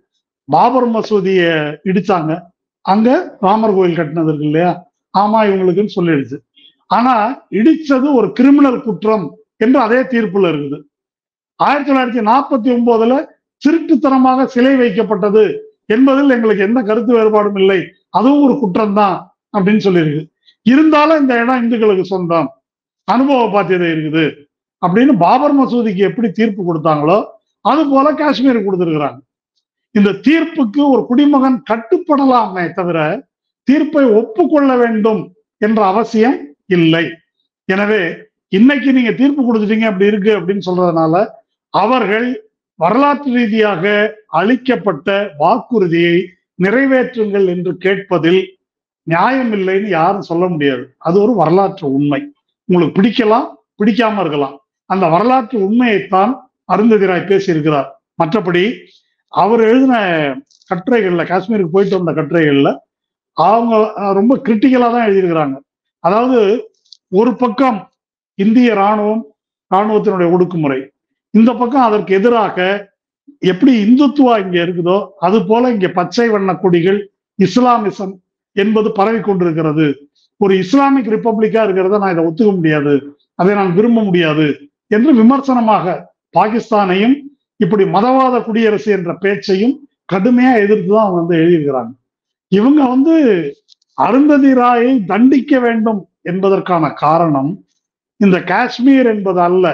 பாபர் மசூதிய இடிச்சாங்க அங்க ராமர் கோயில் கட்டினது இருக்கு இல்லையா ஆமா இவங்களுக்குன்னு சொல்லிடுச்சு ஆனா இடிச்சது ஒரு கிரிமினல் குற்றம் என்று அதே தீர்ப்புல இருக்குது ஆயிரத்தி தொள்ளாயிரத்தி நாற்பத்தி ஒன்பதுல திருட்டுத்தனமாக சிலை வைக்கப்பட்டது என்பதில் எங்களுக்கு எந்த கருத்து வேறுபாடும் இல்லை அதுவும் ஒரு குற்றம் தான் அப்படின்னு சொல்லியிருக்கு இருந்தாலும் இந்த இடம் இந்துக்களுக்கு சொந்தம் அனுபவ பாத்தியதை இருக்குது அப்படின்னு பாபர் மசூதிக்கு எப்படி தீர்ப்பு கொடுத்தாங்களோ அது போல காஷ்மீருக்கு கொடுத்திருக்கிறாங்க இந்த தீர்ப்புக்கு ஒரு குடிமகன் கட்டுப்படலாமே தவிர தீர்ப்பை ஒப்புக்கொள்ள வேண்டும் என்ற அவசியம் இல்லை எனவே இன்னைக்கு நீங்க தீர்ப்பு கொடுத்துட்டீங்க அப்படி இருக்கு அப்படின்னு சொல்றதுனால அவர்கள் வரலாற்று ரீதியாக அளிக்கப்பட்ட வாக்குறுதியை நிறைவேற்றுங்கள் என்று கேட்பதில் நியாயம் இல்லைன்னு யாரும் சொல்ல முடியாது அது ஒரு வரலாற்று உண்மை உங்களுக்கு பிடிக்கலாம் பிடிக்காம இருக்கலாம் அந்த வரலாற்று உண்மையைத்தான் அருந்ததிராய் பேசியிருக்கிறார் மற்றபடி அவர் எழுதின கட்டுரைகள்ல காஷ்மீருக்கு போயிட்டு வந்த கட்டுரைகள்ல அவங்க அஹ், ரொம்ப கிரிட்டிக்கலா தான் எழுதியிருக்கிறாங்க அதாவது ஒரு பக்கம் இந்திய ராணுவம் ராணுவத்தினுடைய ஒடுக்குமுறை இந்த பக்கம் அதற்கு எதிராக எப்படி இந்துத்துவா இங்க இருக்குதோ அது போல இங்க பச்சை வண்ண கொடிகள் இஸ்லாமிசம் என்பது பரவி கொண்டிருக்கிறது ஒரு இஸ்லாமிக் ரிப்பப்ளிக்கா இருக்கிறத நான் இதை ஒத்துக்க முடியாது அதை நான் விரும்ப முடியாது என்று விமர்சனமாக பாகிஸ்தானையும் இப்படி மதவாத குடியரசு என்ற பேச்சையும் கடுமையா எதிர்த்து தான் அவங்க வந்து எழுதியிருக்கிறாங்க இவங்க வந்து அருந்ததி ராயை தண்டிக்க வேண்டும் என்பதற்கான காரணம் இந்த காஷ்மீர் என்பது அல்ல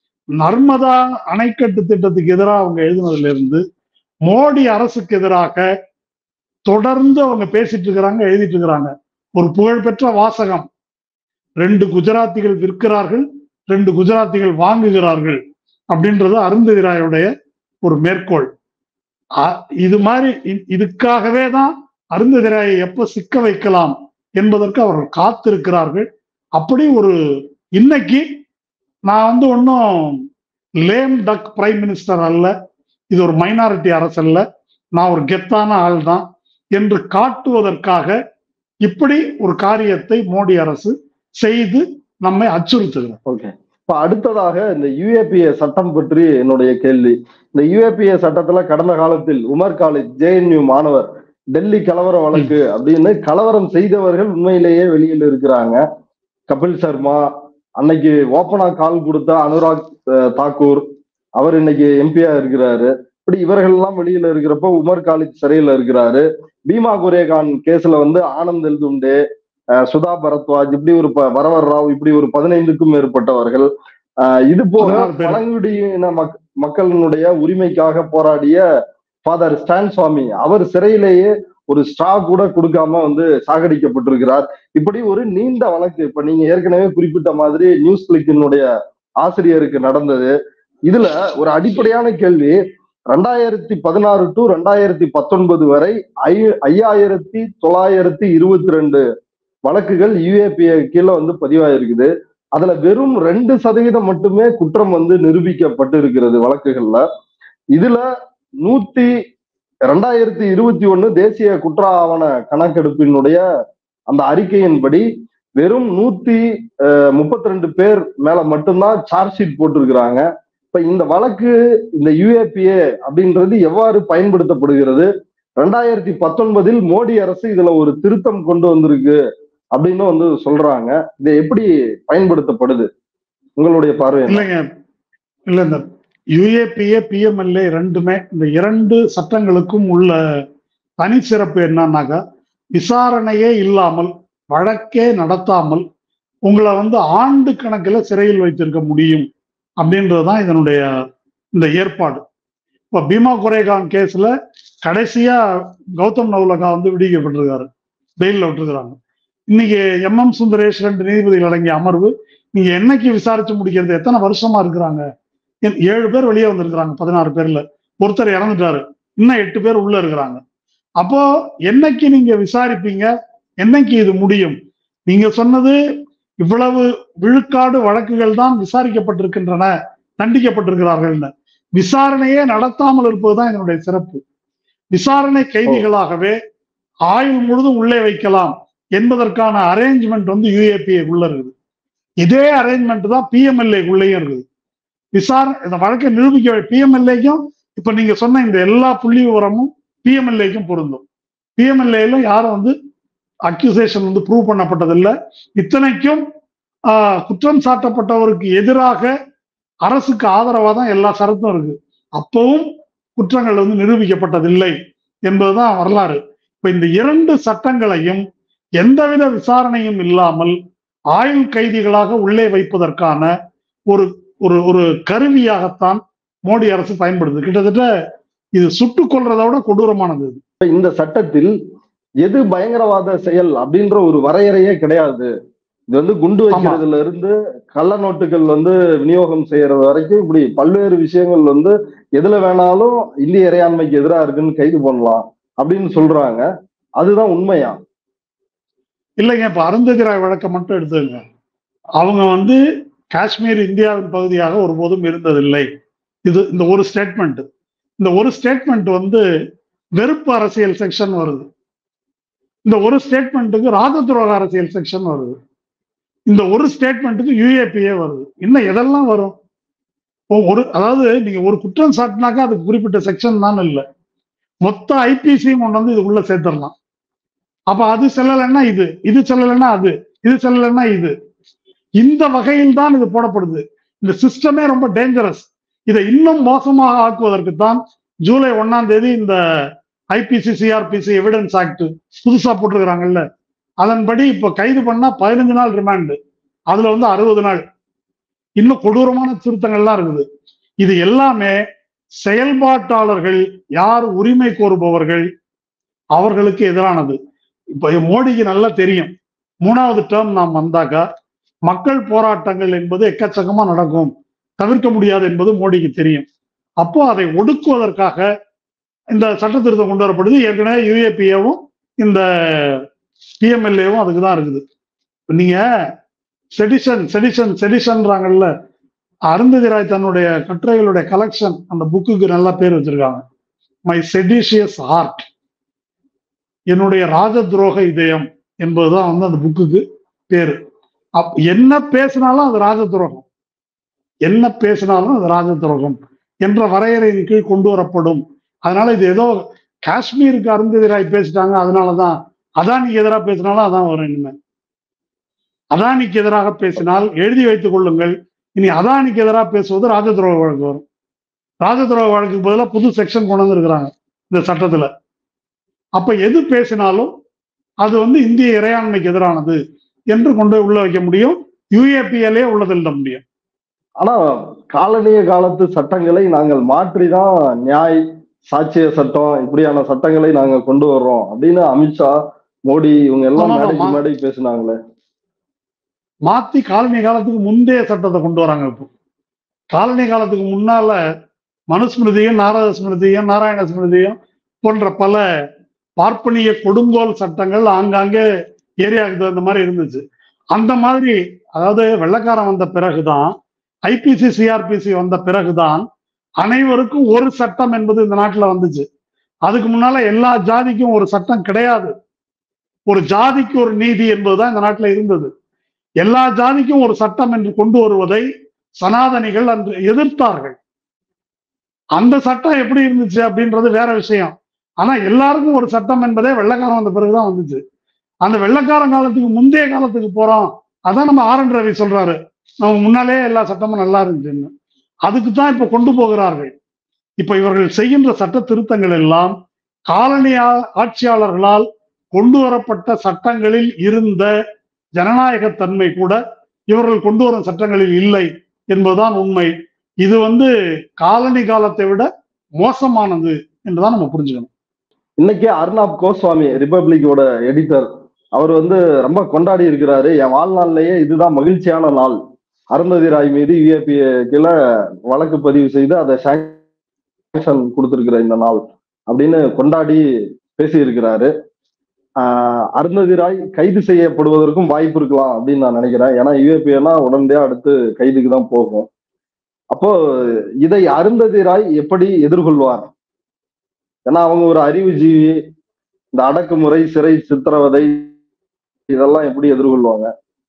நர்மதா அணைக்கட்டு திட்டத்துக்கு எதிராக அவங்க எழுதினதுல இருந்து மோடி அரசுக்கு எதிராக தொடர்ந்து அவங்க பேசிட்டு இருக்கிறாங்க எழுதிட்டு இருக்கிறாங்க ஒரு புகழ்பெற்ற வாசகம் ரெண்டு குஜராத்திகள் விற்கிறார்கள் ரெண்டு குஜராத்திகள் வாங்குகிறார்கள் அப்படின்றது அருந்ததி ராயுடைய ஒரு மேற்கோள் அ- இது மாதிரி இ- இதுக்காகவே தான் அருந்ததி ராயை எப்ப சிக்க வைக்கலாம் என்பதற்கு அவர்கள் காத்திருக்கிறார்கள் அப்படி ஒரு இன்னைக்கு நான் வந்து ஒன்றும் லேம் டக் பிரைம் மினிஸ்டர் அல்ல இது ஒரு மைனாரிட்டி அரசு அல்ல நான் ஒரு கெத்தான ஆள் தான் என்று காட்டுவதற்காக இப்படி ஒரு காரியத்தை மோடி அரசு செய்து நம்மை அச்சுறுத்துகிறது ஓகே இப்ப அடுத்ததாக இந்த யுஏபிஏ சட்டம் பற்றி என்னுடைய கேள்வி இந்த யுஏபிஏ சட்டத்துல கடந்த காலத்தில் உமர் காலேஜ் ஜேஎன்யூ மாணவர் டெல்லி கலவர வழக்கு அப்படின்னு கலவரம் செய்தவர்கள் உண்மையிலேயே வெளியில் இருக்கிறாங்க கபில் சர்மா அன்னைக்கு ஓப்பனா கால் கொடுத்த அனுராக் அஹ், தாக்கூர் அவர் இன்னைக்கு எம்பியா இருக்கிறாரு இப்படி இவர்கள் எல்லாம் வெளியில இருக்கிறப்ப உமர் காலித் சிறையில இருக்கிறாரு பீமா குரேகான் கேஸ்ல வந்து ஆனந்த் எல்துண்டே அஹ், சுதா பரத்வாஜ் இப்படி ஒரு ப- வரவர் ராவ் இப்படி ஒரு பதினைந்துக்கும் மேற்பட்டவர்கள் அஹ், இது போக பதினாறு பேர். பழங்குடியின மக் மக்களினுடைய உரிமைக்காக போராடிய ஃபாதர் ஸ்டான் சுவாமி அவர் சிறையிலேயே ஒரு ஸ்ட்ரா கூட கொடுக்காம வந்து சாகடிக்கப்பட்டிருக்கிறார் இப்படி ஒரு நீண்ட வழக்கு இப்ப நீங்க ஏற்கனவே குறிப்பிட்ட மாதிரி நியூஸ் கிளிக்கினுடைய ஆசிரியருக்கு நடந்தது இதுல ஒரு அடிப்படையான கேள்வி ரெண்டாயிரத்தி பதினாறு டு ரெண்டாயிரத்தி பத்தொன்பது வரை ஐ ஐயாயிரத்தி தொள்ளாயிரத்தி இருபத்தி ரெண்டு வழக்குகள் யுஏபிஏ கீழே வந்து பதிவாயிருக்குது அதுல வெறும் ரெண்டு சதவீதம் மட்டுமே குற்றம் வந்து நிரூபிக்கப்பட்டு இருக்கிறது வழக்குகள்ல இதுல நூத்தி ரெண்டாயிரத்தி இருபத்தி ஒண்ணு தேசிய குற்ற ஆவண கணக்கெடுப்பினுடைய அந்த அறிக்கையின்படி வெறும் நூத்தி முப்பத்தி ரெண்டு பேர் மேல மட்டும்தான் சார்ஜ் ஷீட் போட்டிருக்கிறாங்க இப்ப இந்த வழக்கு இந்த யுஏபிஏ அப்படின்றது எவ்வாறு பயன்படுத்தப்படுகிறது ரெண்டாயிரத்தி பத்தொன்பதில் மோடி அரசு இதுல ஒரு திருத்தம் கொண்டு வந்திருக்கு அப்படின்னு வந்து சொல்றாங்க இது எப்படி பயன்படுத்தப்படுது உங்களுடைய பார்வை என்ன? இல்லைங்க இல்ல இந்த யுஏபிஏ பிஎம்எல்ஏ ரெண்டுமே இந்த இரண்டு சட்டங்களுக்கும் உள்ள தனி சிறப்பு என்னன்னாக்கா விசாரணையே இல்லாமல் வழக்கே நடத்தாமல் உங்களை வந்து ஆண்டு கணக்கில் சிறையில் வைத்திருக்க முடியும் அப்படின்றதுதான் இதனுடைய இந்த ஏற்பாடு இப்ப பீமா குரேகான் கேஸ்ல கடைசியா கௌதம் நவுலகா வந்து விடுவிக்கப்பட்டிருக்காரு பெயில்ல விட்டுருக்காங்க இன்னைக்கு எம் எம் சுந்தரேஷ் ரெண்டு நீதிபதிகள் அடங்கிய அமர்வு நீங்க என்னைக்கு விசாரிச்சு முடிக்கிறது எத்தனை வருஷமா இருக்கிறாங்க ஏன் ஏழு பேர் வெளியே வந்திருக்கிறாங்க பதினாறு பேர்ல ஒருத்தர் இறந்துட்டாரு இன்னும் எட்டு பேர் உள்ள இருக்கிறாங்க அப்போ என்னைக்கு நீங்க விசாரிப்பீங்க என்னைக்கு இது முடியும் நீங்க சொன்னது இவ்வளவு விழுக்காடு வழக்குகள் தான் விசாரிக்கப்பட்டிருக்கின்றன தண்டிக்கப்பட்டிருக்கிறார்கள்னு விசாரணையே நடத்தாமல் இருப்பதுதான் இதனுடைய சிறப்பு விசாரணை கைதிகளாகவே ஆயுள் முழுதும் உள்ளே வைக்கலாம் என்பதற்கான அரேஞ்ச்மெண்ட் வந்து யூஏபிஏ உள்ள இருக்குது இதே அரேஞ்ச்மெண்ட் தான் பிஎம்எல்ஏ உள்ளேயும் இருக்குது விசாரணை இந்த வழக்கை நிரூபிக்க பிஎம்எல்ஏக்கும் இப்ப நீங்க சொன்ன இந்த எல்லா புள்ளி விவரமும் பிஎம்எல்ஏக்கும் பொருந்தும் பிஎம்எல்ஏல யாரும் வந்து அக்யூசேஷன் வந்து ப்ரூவ் பண்ணப்பட்டதில்லை இத்தனைக்கும் ஆஹ், குற்றம் சாட்டப்பட்டவருக்கு எதிராக அரசுக்கு ஆதரவா தான் எல்லா சரத்தும் இருக்கு அப்பவும் குற்றங்கள் வந்து நிரூபிக்கப்பட்டதில்லை என்பதுதான் வரலாறு இப்ப இந்த இரண்டு சட்டங்களையும் எந்தவித விசாரணையும் இல்லாமல் ஆயுள் கைதிகளாக உள்ளே வைப்பதற்கான ஒரு ஒரு ஒரு கருவியாகத்தான் மோடி அரசு பயன்படுது கிட்டத்தட்ட இது சுட்டுக் கொள்றதை விட கொடூரமானது இது. இந்த சட்டத்தில் எது பயங்கரவாத செயல் அப்படின்ற ஒரு வரையறையே கிடையாது இது வந்து குண்டு வைக்கிறதுல இருந்து கள்ள நோட்டுகள் வந்து விநியோகம் செய்யறது வரைக்கும் இப்படி பல்வேறு விஷயங்கள் வந்து எதுல வேணாலும் இந்திய இறையாண்மைக்கு எதிராக இருக்குன்னு கைது பண்ணலாம் அப்படின்னு சொல்றாங்க அதுதான் உண்மையா இல்லைங்க இப்ப அருந்ததி ராய் வழக்கை மட்டும் எடுத்துங்க அவங்க வந்து காஷ்மீர் இந்தியாவின் பகுதியாக ஒருபோதும் இருந்ததில்லை இது இந்த ஒரு ஸ்டேட்மெண்ட் இந்த ஒரு ஸ்டேட்மெண்ட் வந்து வெறுப்பு அரசியல் செக்ஷன் வருது இந்த ஒரு ஸ்டேட்மெண்ட்டுக்கு ராஜதுரோக அரசியல் செக்ஷன் வருது இந்த ஒரு ஸ்டேட்மெண்ட்டுக்கு யூஏபிஏ வருது இன்னும் எதெல்லாம் வரும் இப்போ ஒரு அதாவது நீங்க ஒரு குற்றம் சாட்டினாக்கா அதுக்கு குறிப்பிட்ட செக்ஷன் தான் இல்லை மொத்த ஐபிசியும் கொண்டு வந்து இதுக்குள்ள சேர்த்துடலாம் அப்ப அது செல்லலைன்னா இது இது செல்லலைன்னா அது இது செல்லலைன்னா இது இந்த வகையில் தான் இது போடப்படுது இந்த சிஸ்டமே ரொம்ப டேஞ்சரஸ் இதை இன்னும் மோசமாக ஆக்குவதற்கு தான் ஜூலை ஒண்ணாம் தேதி இந்த ஐபிசி சிஆர்பிசி எவிடன்ஸ் ஆக்ட் புதுசா போட்டிருக்கிறாங்கல்ல அதன்படி இப்ப கைது பண்ணா பதினஞ்சு நாள் ரிமாண்டு அதுல வந்து அறுபது நாள் இன்னும் கொடூரமான திருத்தங்கள்லாம் இருக்குது இது எல்லாமே செயல்பாட்டாளர்கள் யார் உரிமை கோருபவர்கள் அவர்களுக்கு எதிரானது இப்ப மோடிக்கு நல்லா தெரியும் மூணாவது டேர்ம் நாம் வந்தாக்கா மக்கள் போராட்டங்கள் என்பது எக்கச்சக்கமா நடக்கும் தவிர்க்க முடியாது என்பது மோடிக்கு தெரியும் அப்போ அதை ஒடுக்குவதற்காக இந்த சட்ட திருத்தம் கொண்டு வரப்படுது ஏற்கனவே யுஏபிஏவும் இந்த பிஎம்எல்ஏவும் அதுக்கு தான் இருக்குது இப்ப நீங்க செடிஷன் செடிஷன் செடிஷன்றாங்கல்ல அருந்ததி ராய் தன்னுடைய கட்டுரைகளுடைய கலெக்ஷன் அந்த புக்குக்கு நல்ல பேர் வச்சிருக்காங்க மை செடிஷியஸ் ஹார்ட் என்னுடைய ராஜ துரோக இதயம் என்பதுதான் வந்து அந்த புக்குக்கு பேரு அப் என்ன பேசினாலும் அது ராஜ துரோகம் என்ன பேசினாலும் அது ராஜ துரோகம் என்ற வரையறையின் கீழ் கொண்டு வரப்படும் அதனால இது ஏதோ காஷ்மீருக்கு அருந்ததி ராய் பேசிட்டாங்க அதனாலதான் அதானிக்கு எதிராக பேசினாலும் அதான் வரும் இனிமே அதானிக்கு எதிராக பேசினால் எழுதி வைத்துக் கொள்ளுங்கள் இனி அதானிக்கு எதிராக பேசுவது ராஜ துரோக வழக்கு வரும் ராஜ துரோக வழக்குக்கு பதிலாக புது செக்ஷன் கொண்டு வந்திருக்கிறாங்க இந்த சட்டத்துல அப்ப எது பேசினாலும் அது வந்து இந்திய இறையாண்மைக்கு எதிரானது என்று கொண்டு போய் உள்ள வைக்க முடியும் யுஏபிஎல்ஏ உள்ள தள்ள முடியும் ஆனா காலனிய காலத்து சட்டங்களை நாங்கள் மாற்றிதான் நியாய் சாட்சிய சட்டம் இப்படியான சட்டங்களை நாங்க கொண்டு வர்றோம் அப்படின்னு அமித்ஷா மோடி இவங்க எல்லாம் ஆமா, ஆமா. மேடைக்கு மேடை பேசினாங்களே மாத்தி காலனி காலத்துக்கு முந்தைய சட்டத்தை கொண்டு வராங்க இப்போ காலனி காலத்துக்கு முன்னால மனுஸ்மிருதியும் நாரத ஸ்மிருதியும் நாராயண ஸ்மிருதியும் போன்ற பல பார்ப்பனிய கொடுங்கோல் சட்டங்கள் ஆங்காங்கே ஏரியாவுக்கு தகுந்த மாதிரி இருந்துச்சு அந்த மாதிரி அதாவது வெள்ளக்காரன் வந்த பிறகுதான் ஐபிசி சிஆர்பிசி வந்த பிறகுதான் அனைவருக்கும் ஒரு சட்டம் என்பது இந்த நாட்டுல வந்துச்சு அதுக்கு முன்னால எல்லா ஜாதிக்கும் ஒரு சட்டம் கிடையாது ஒரு ஜாதிக்கு ஒரு நீதி என்பதுதான் இந்த நாட்டுல இருந்தது எல்லா ஜாதிக்கும் ஒரு சட்டம் என்று கொண்டு வருவதை சனாதனிகள் அன்று எதிர்த்தார்கள் அந்த சட்டம் எப்படி இருந்துச்சு அப்படின்றது வேற விஷயம் ஆனா எல்லாருக்கும் ஒரு சட்டம் என்பதே வெள்ளக்காரன் வந்த பிறகுதான் வந்துச்சு அந்த வெள்ளக்காரன் காலத்துக்கு முந்தைய காலத்துக்கு போறோம் அதான் நம்ம ஆர் என் ரவி சொல்றாரு நம்ம முன்னாலே எல்லா சட்டமும் நல்லா இருந்துச்சுன்னு அதுக்கு தான் இப்ப கொண்டு போகிறார்கள் இப்ப இவர்கள் செய்கின்ற சட்ட திருத்தங்கள் எல்லாம் காலனி ஆ- ஆட்சியாளர்களால் கொண்டு வரப்பட்ட சட்டங்களில் இருந்த ஜனநாயகத்தன்மை கூட இவர்கள் கொண்டு வரும் சட்டங்களில் இல்லை என்பதுதான் உண்மை இது வந்து காலனி காலத்தை விட மோசமானது என்றுதான் நம்ம புரிஞ்சுக்கணும் இன்னைக்கு அர்னாப் கோஸ்வாமி ரிபப்ளிக்கோட எடிட்டர் அவர் வந்து ரொம்ப கொண்டாடி இருக்கிறாரு என் வாழ்நாள்லயே இதுதான் மகிழ்ச்சியான நாள் அருந்ததி ராய் மீது யூஏபி கீழே வழக்கு பதிவு செய்து அதை சாங்ஷன் கொடுத்திருக்கிற இந்த நாள் அப்படின்னு கொண்டாடி பேசியிருக்கிறாரு ஆஹ் அருந்ததி ராய் கைது செய்யப்படுவதற்கும் வாய்ப்பு இருக்கலாம் அப்படின்னு நான் நினைக்கிறேன் ஏன்னா யூஏபி எல்லாம் உடனடியா அடுத்து கைதுக்கு தான் போகும் அப்போ இதை அருந்ததி ராய் எப்படி எதிர்கொள்வார் ஏன்னா அவங்க ஒரு அறிவுஜீவி இந்த அடக்குமுறை சிறை சித்திரவதை இதெல்லாம் எப்படி எதிர்கொள்வாங்க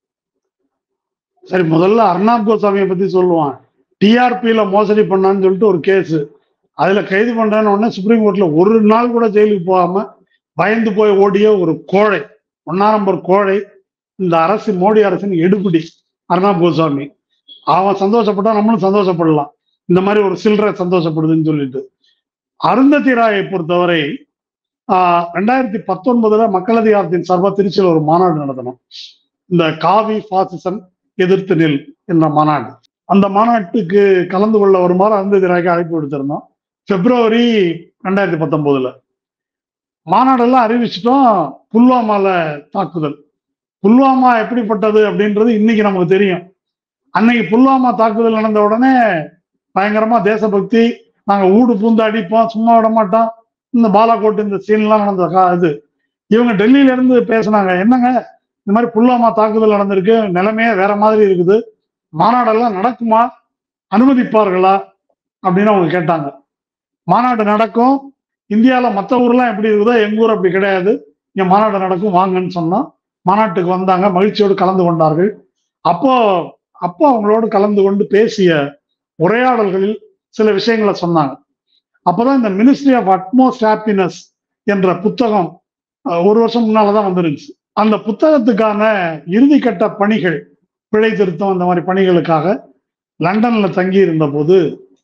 சரி முதல்ல அர்ணாப் கோசாமியை பத்தி சொல்லுவான் டிஆர்பியில மோசடி பண்ணான்னு சொல்லிட்டு ஒரு கேஸ் அதுல கைது பண்றேன்னு உடனே சுப்ரீம் கோர்ட்ல ஒரு நாள் கூட ஜெயிலுக்கு போகாம பயந்து போய் ஓடிய ஒரு கோழை ஒன்னா நம்பர் கோழை இந்த அரசு மோடி அரசின் எடுபிடி அர்ணாப் கோசாமி அவன் சந்தோஷப்பட்டா நம்மளும் சந்தோஷப்படலாம் இந்த மாதிரி ஒரு சில்லறை சந்தோஷப்படுதுன்னு சொல்லிட்டு அருந்ததி ராயை பொறுத்தவரை ஆஹ் ரெண்டாயிரத்தி பத்தொன்பதுல மக்கள் அதிகாரத்தின் சார்பா திருச்சியில் ஒரு மாநாடு நடத்தணும் இந்த காவி பாசிசம் எதிர்த்து நெல் என்ற மாநாடு அந்த மாநாட்டுக்கு கலந்து கொள்ள வருமாறு அருந்ததி ராய்க்கு அழைப்பு விடுத்திருந்தோம் பிப்ரவரி ரெண்டாயிரத்தி பத்தொன்பதுல மாநாடெல்லாம் அறிவிச்சிட்டோம் புல்வாமால தாக்குதல் புல்வாமா எப்படிப்பட்டது அப்படின்றது இன்னைக்கு நமக்கு தெரியும் அன்னைக்கு புல்வாமா தாக்குதல் நடந்த உடனே பயங்கரமா தேசபக்தி நாங்க ஊடு பூந்து அடிப்போம் சும்மா விட மாட்டோம் இந்த பாலாகோட் இந்த சீன்லாம் நடந்த கா- இது இவங்க டெல்லியில இருந்து பேசுனாங்க என்னங்க இந்த மாதிரி புல்வாமா தாக்குதல் நடந்திருக்கு நிலைமையே வேற மாதிரி இருக்குது மாநாடெல்லாம் நடக்குமா அனுமதிப்பார்களா அப்படின்னு அவங்க கேட்டாங்க மாநாடு நடக்கும் இந்தியாவில் மற்ற ஊர்லாம் எப்படி இருக்குதோ எங்க ஊர் அப்படி கிடையாது இங்க மாநாடு நடக்கும் வாங்கன்னு சொன்னோம் மாநாட்டுக்கு வந்தாங்க மகிழ்ச்சியோடு கலந்து கொண்டார்கள் அப்போ அப்போ அவங்களோடு கலந்து கொண்டு பேசிய உரையாடல்களில் சில விஷயங்களை சொன்னாங்க அப்பதான் இந்த மினிஸ்ட்ரி ஆஃப் அட்மோஸ்ட் ஹாப்பினஸ் என்ற புத்தகம் அஹ், ஒரு வருஷம் முன்னாலதான் வந்துருந்துச்சு அந்த புத்தகத்துக்கான இறுதிக்கட்ட பணிகள் பிழை திருத்தம் அந்த மாதிரி பணிகளுக்காக லண்டன்ல தங்கி இருந்த போது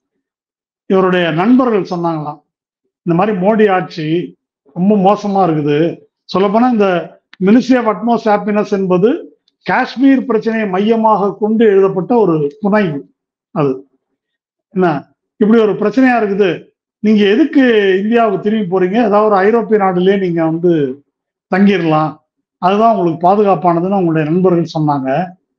இவருடைய நண்பர்கள் சொன்னாங்களாம் இந்த மாதிரி மோடி ஆட்சி ரொம்ப மோசமா இருக்குது சொல்லப்போனா இந்த மினிஸ்ட்ரி ஆஃப் அட்மோஸ்ட் ஹாப்பினஸ் என்பது காஷ்மீர் பிரச்சனையை மையமாக கொண்டு எழுதப்பட்ட ஒரு புனைவு அது என்ன இப்படி ஒரு பிரச்சனையா இருக்குது நீங்க எதுக்கு இந்தியாவுக்கு திரும்பி போறீங்க ஏதாவது ஒரு ஐரோப்பிய நாடுலயே நீங்க வந்து தங்கிடலாம் அதுதான் உங்களுக்கு பாதுகாப்பானதுன்னு உங்களுடைய நண்பர்கள் சொன்னாங்க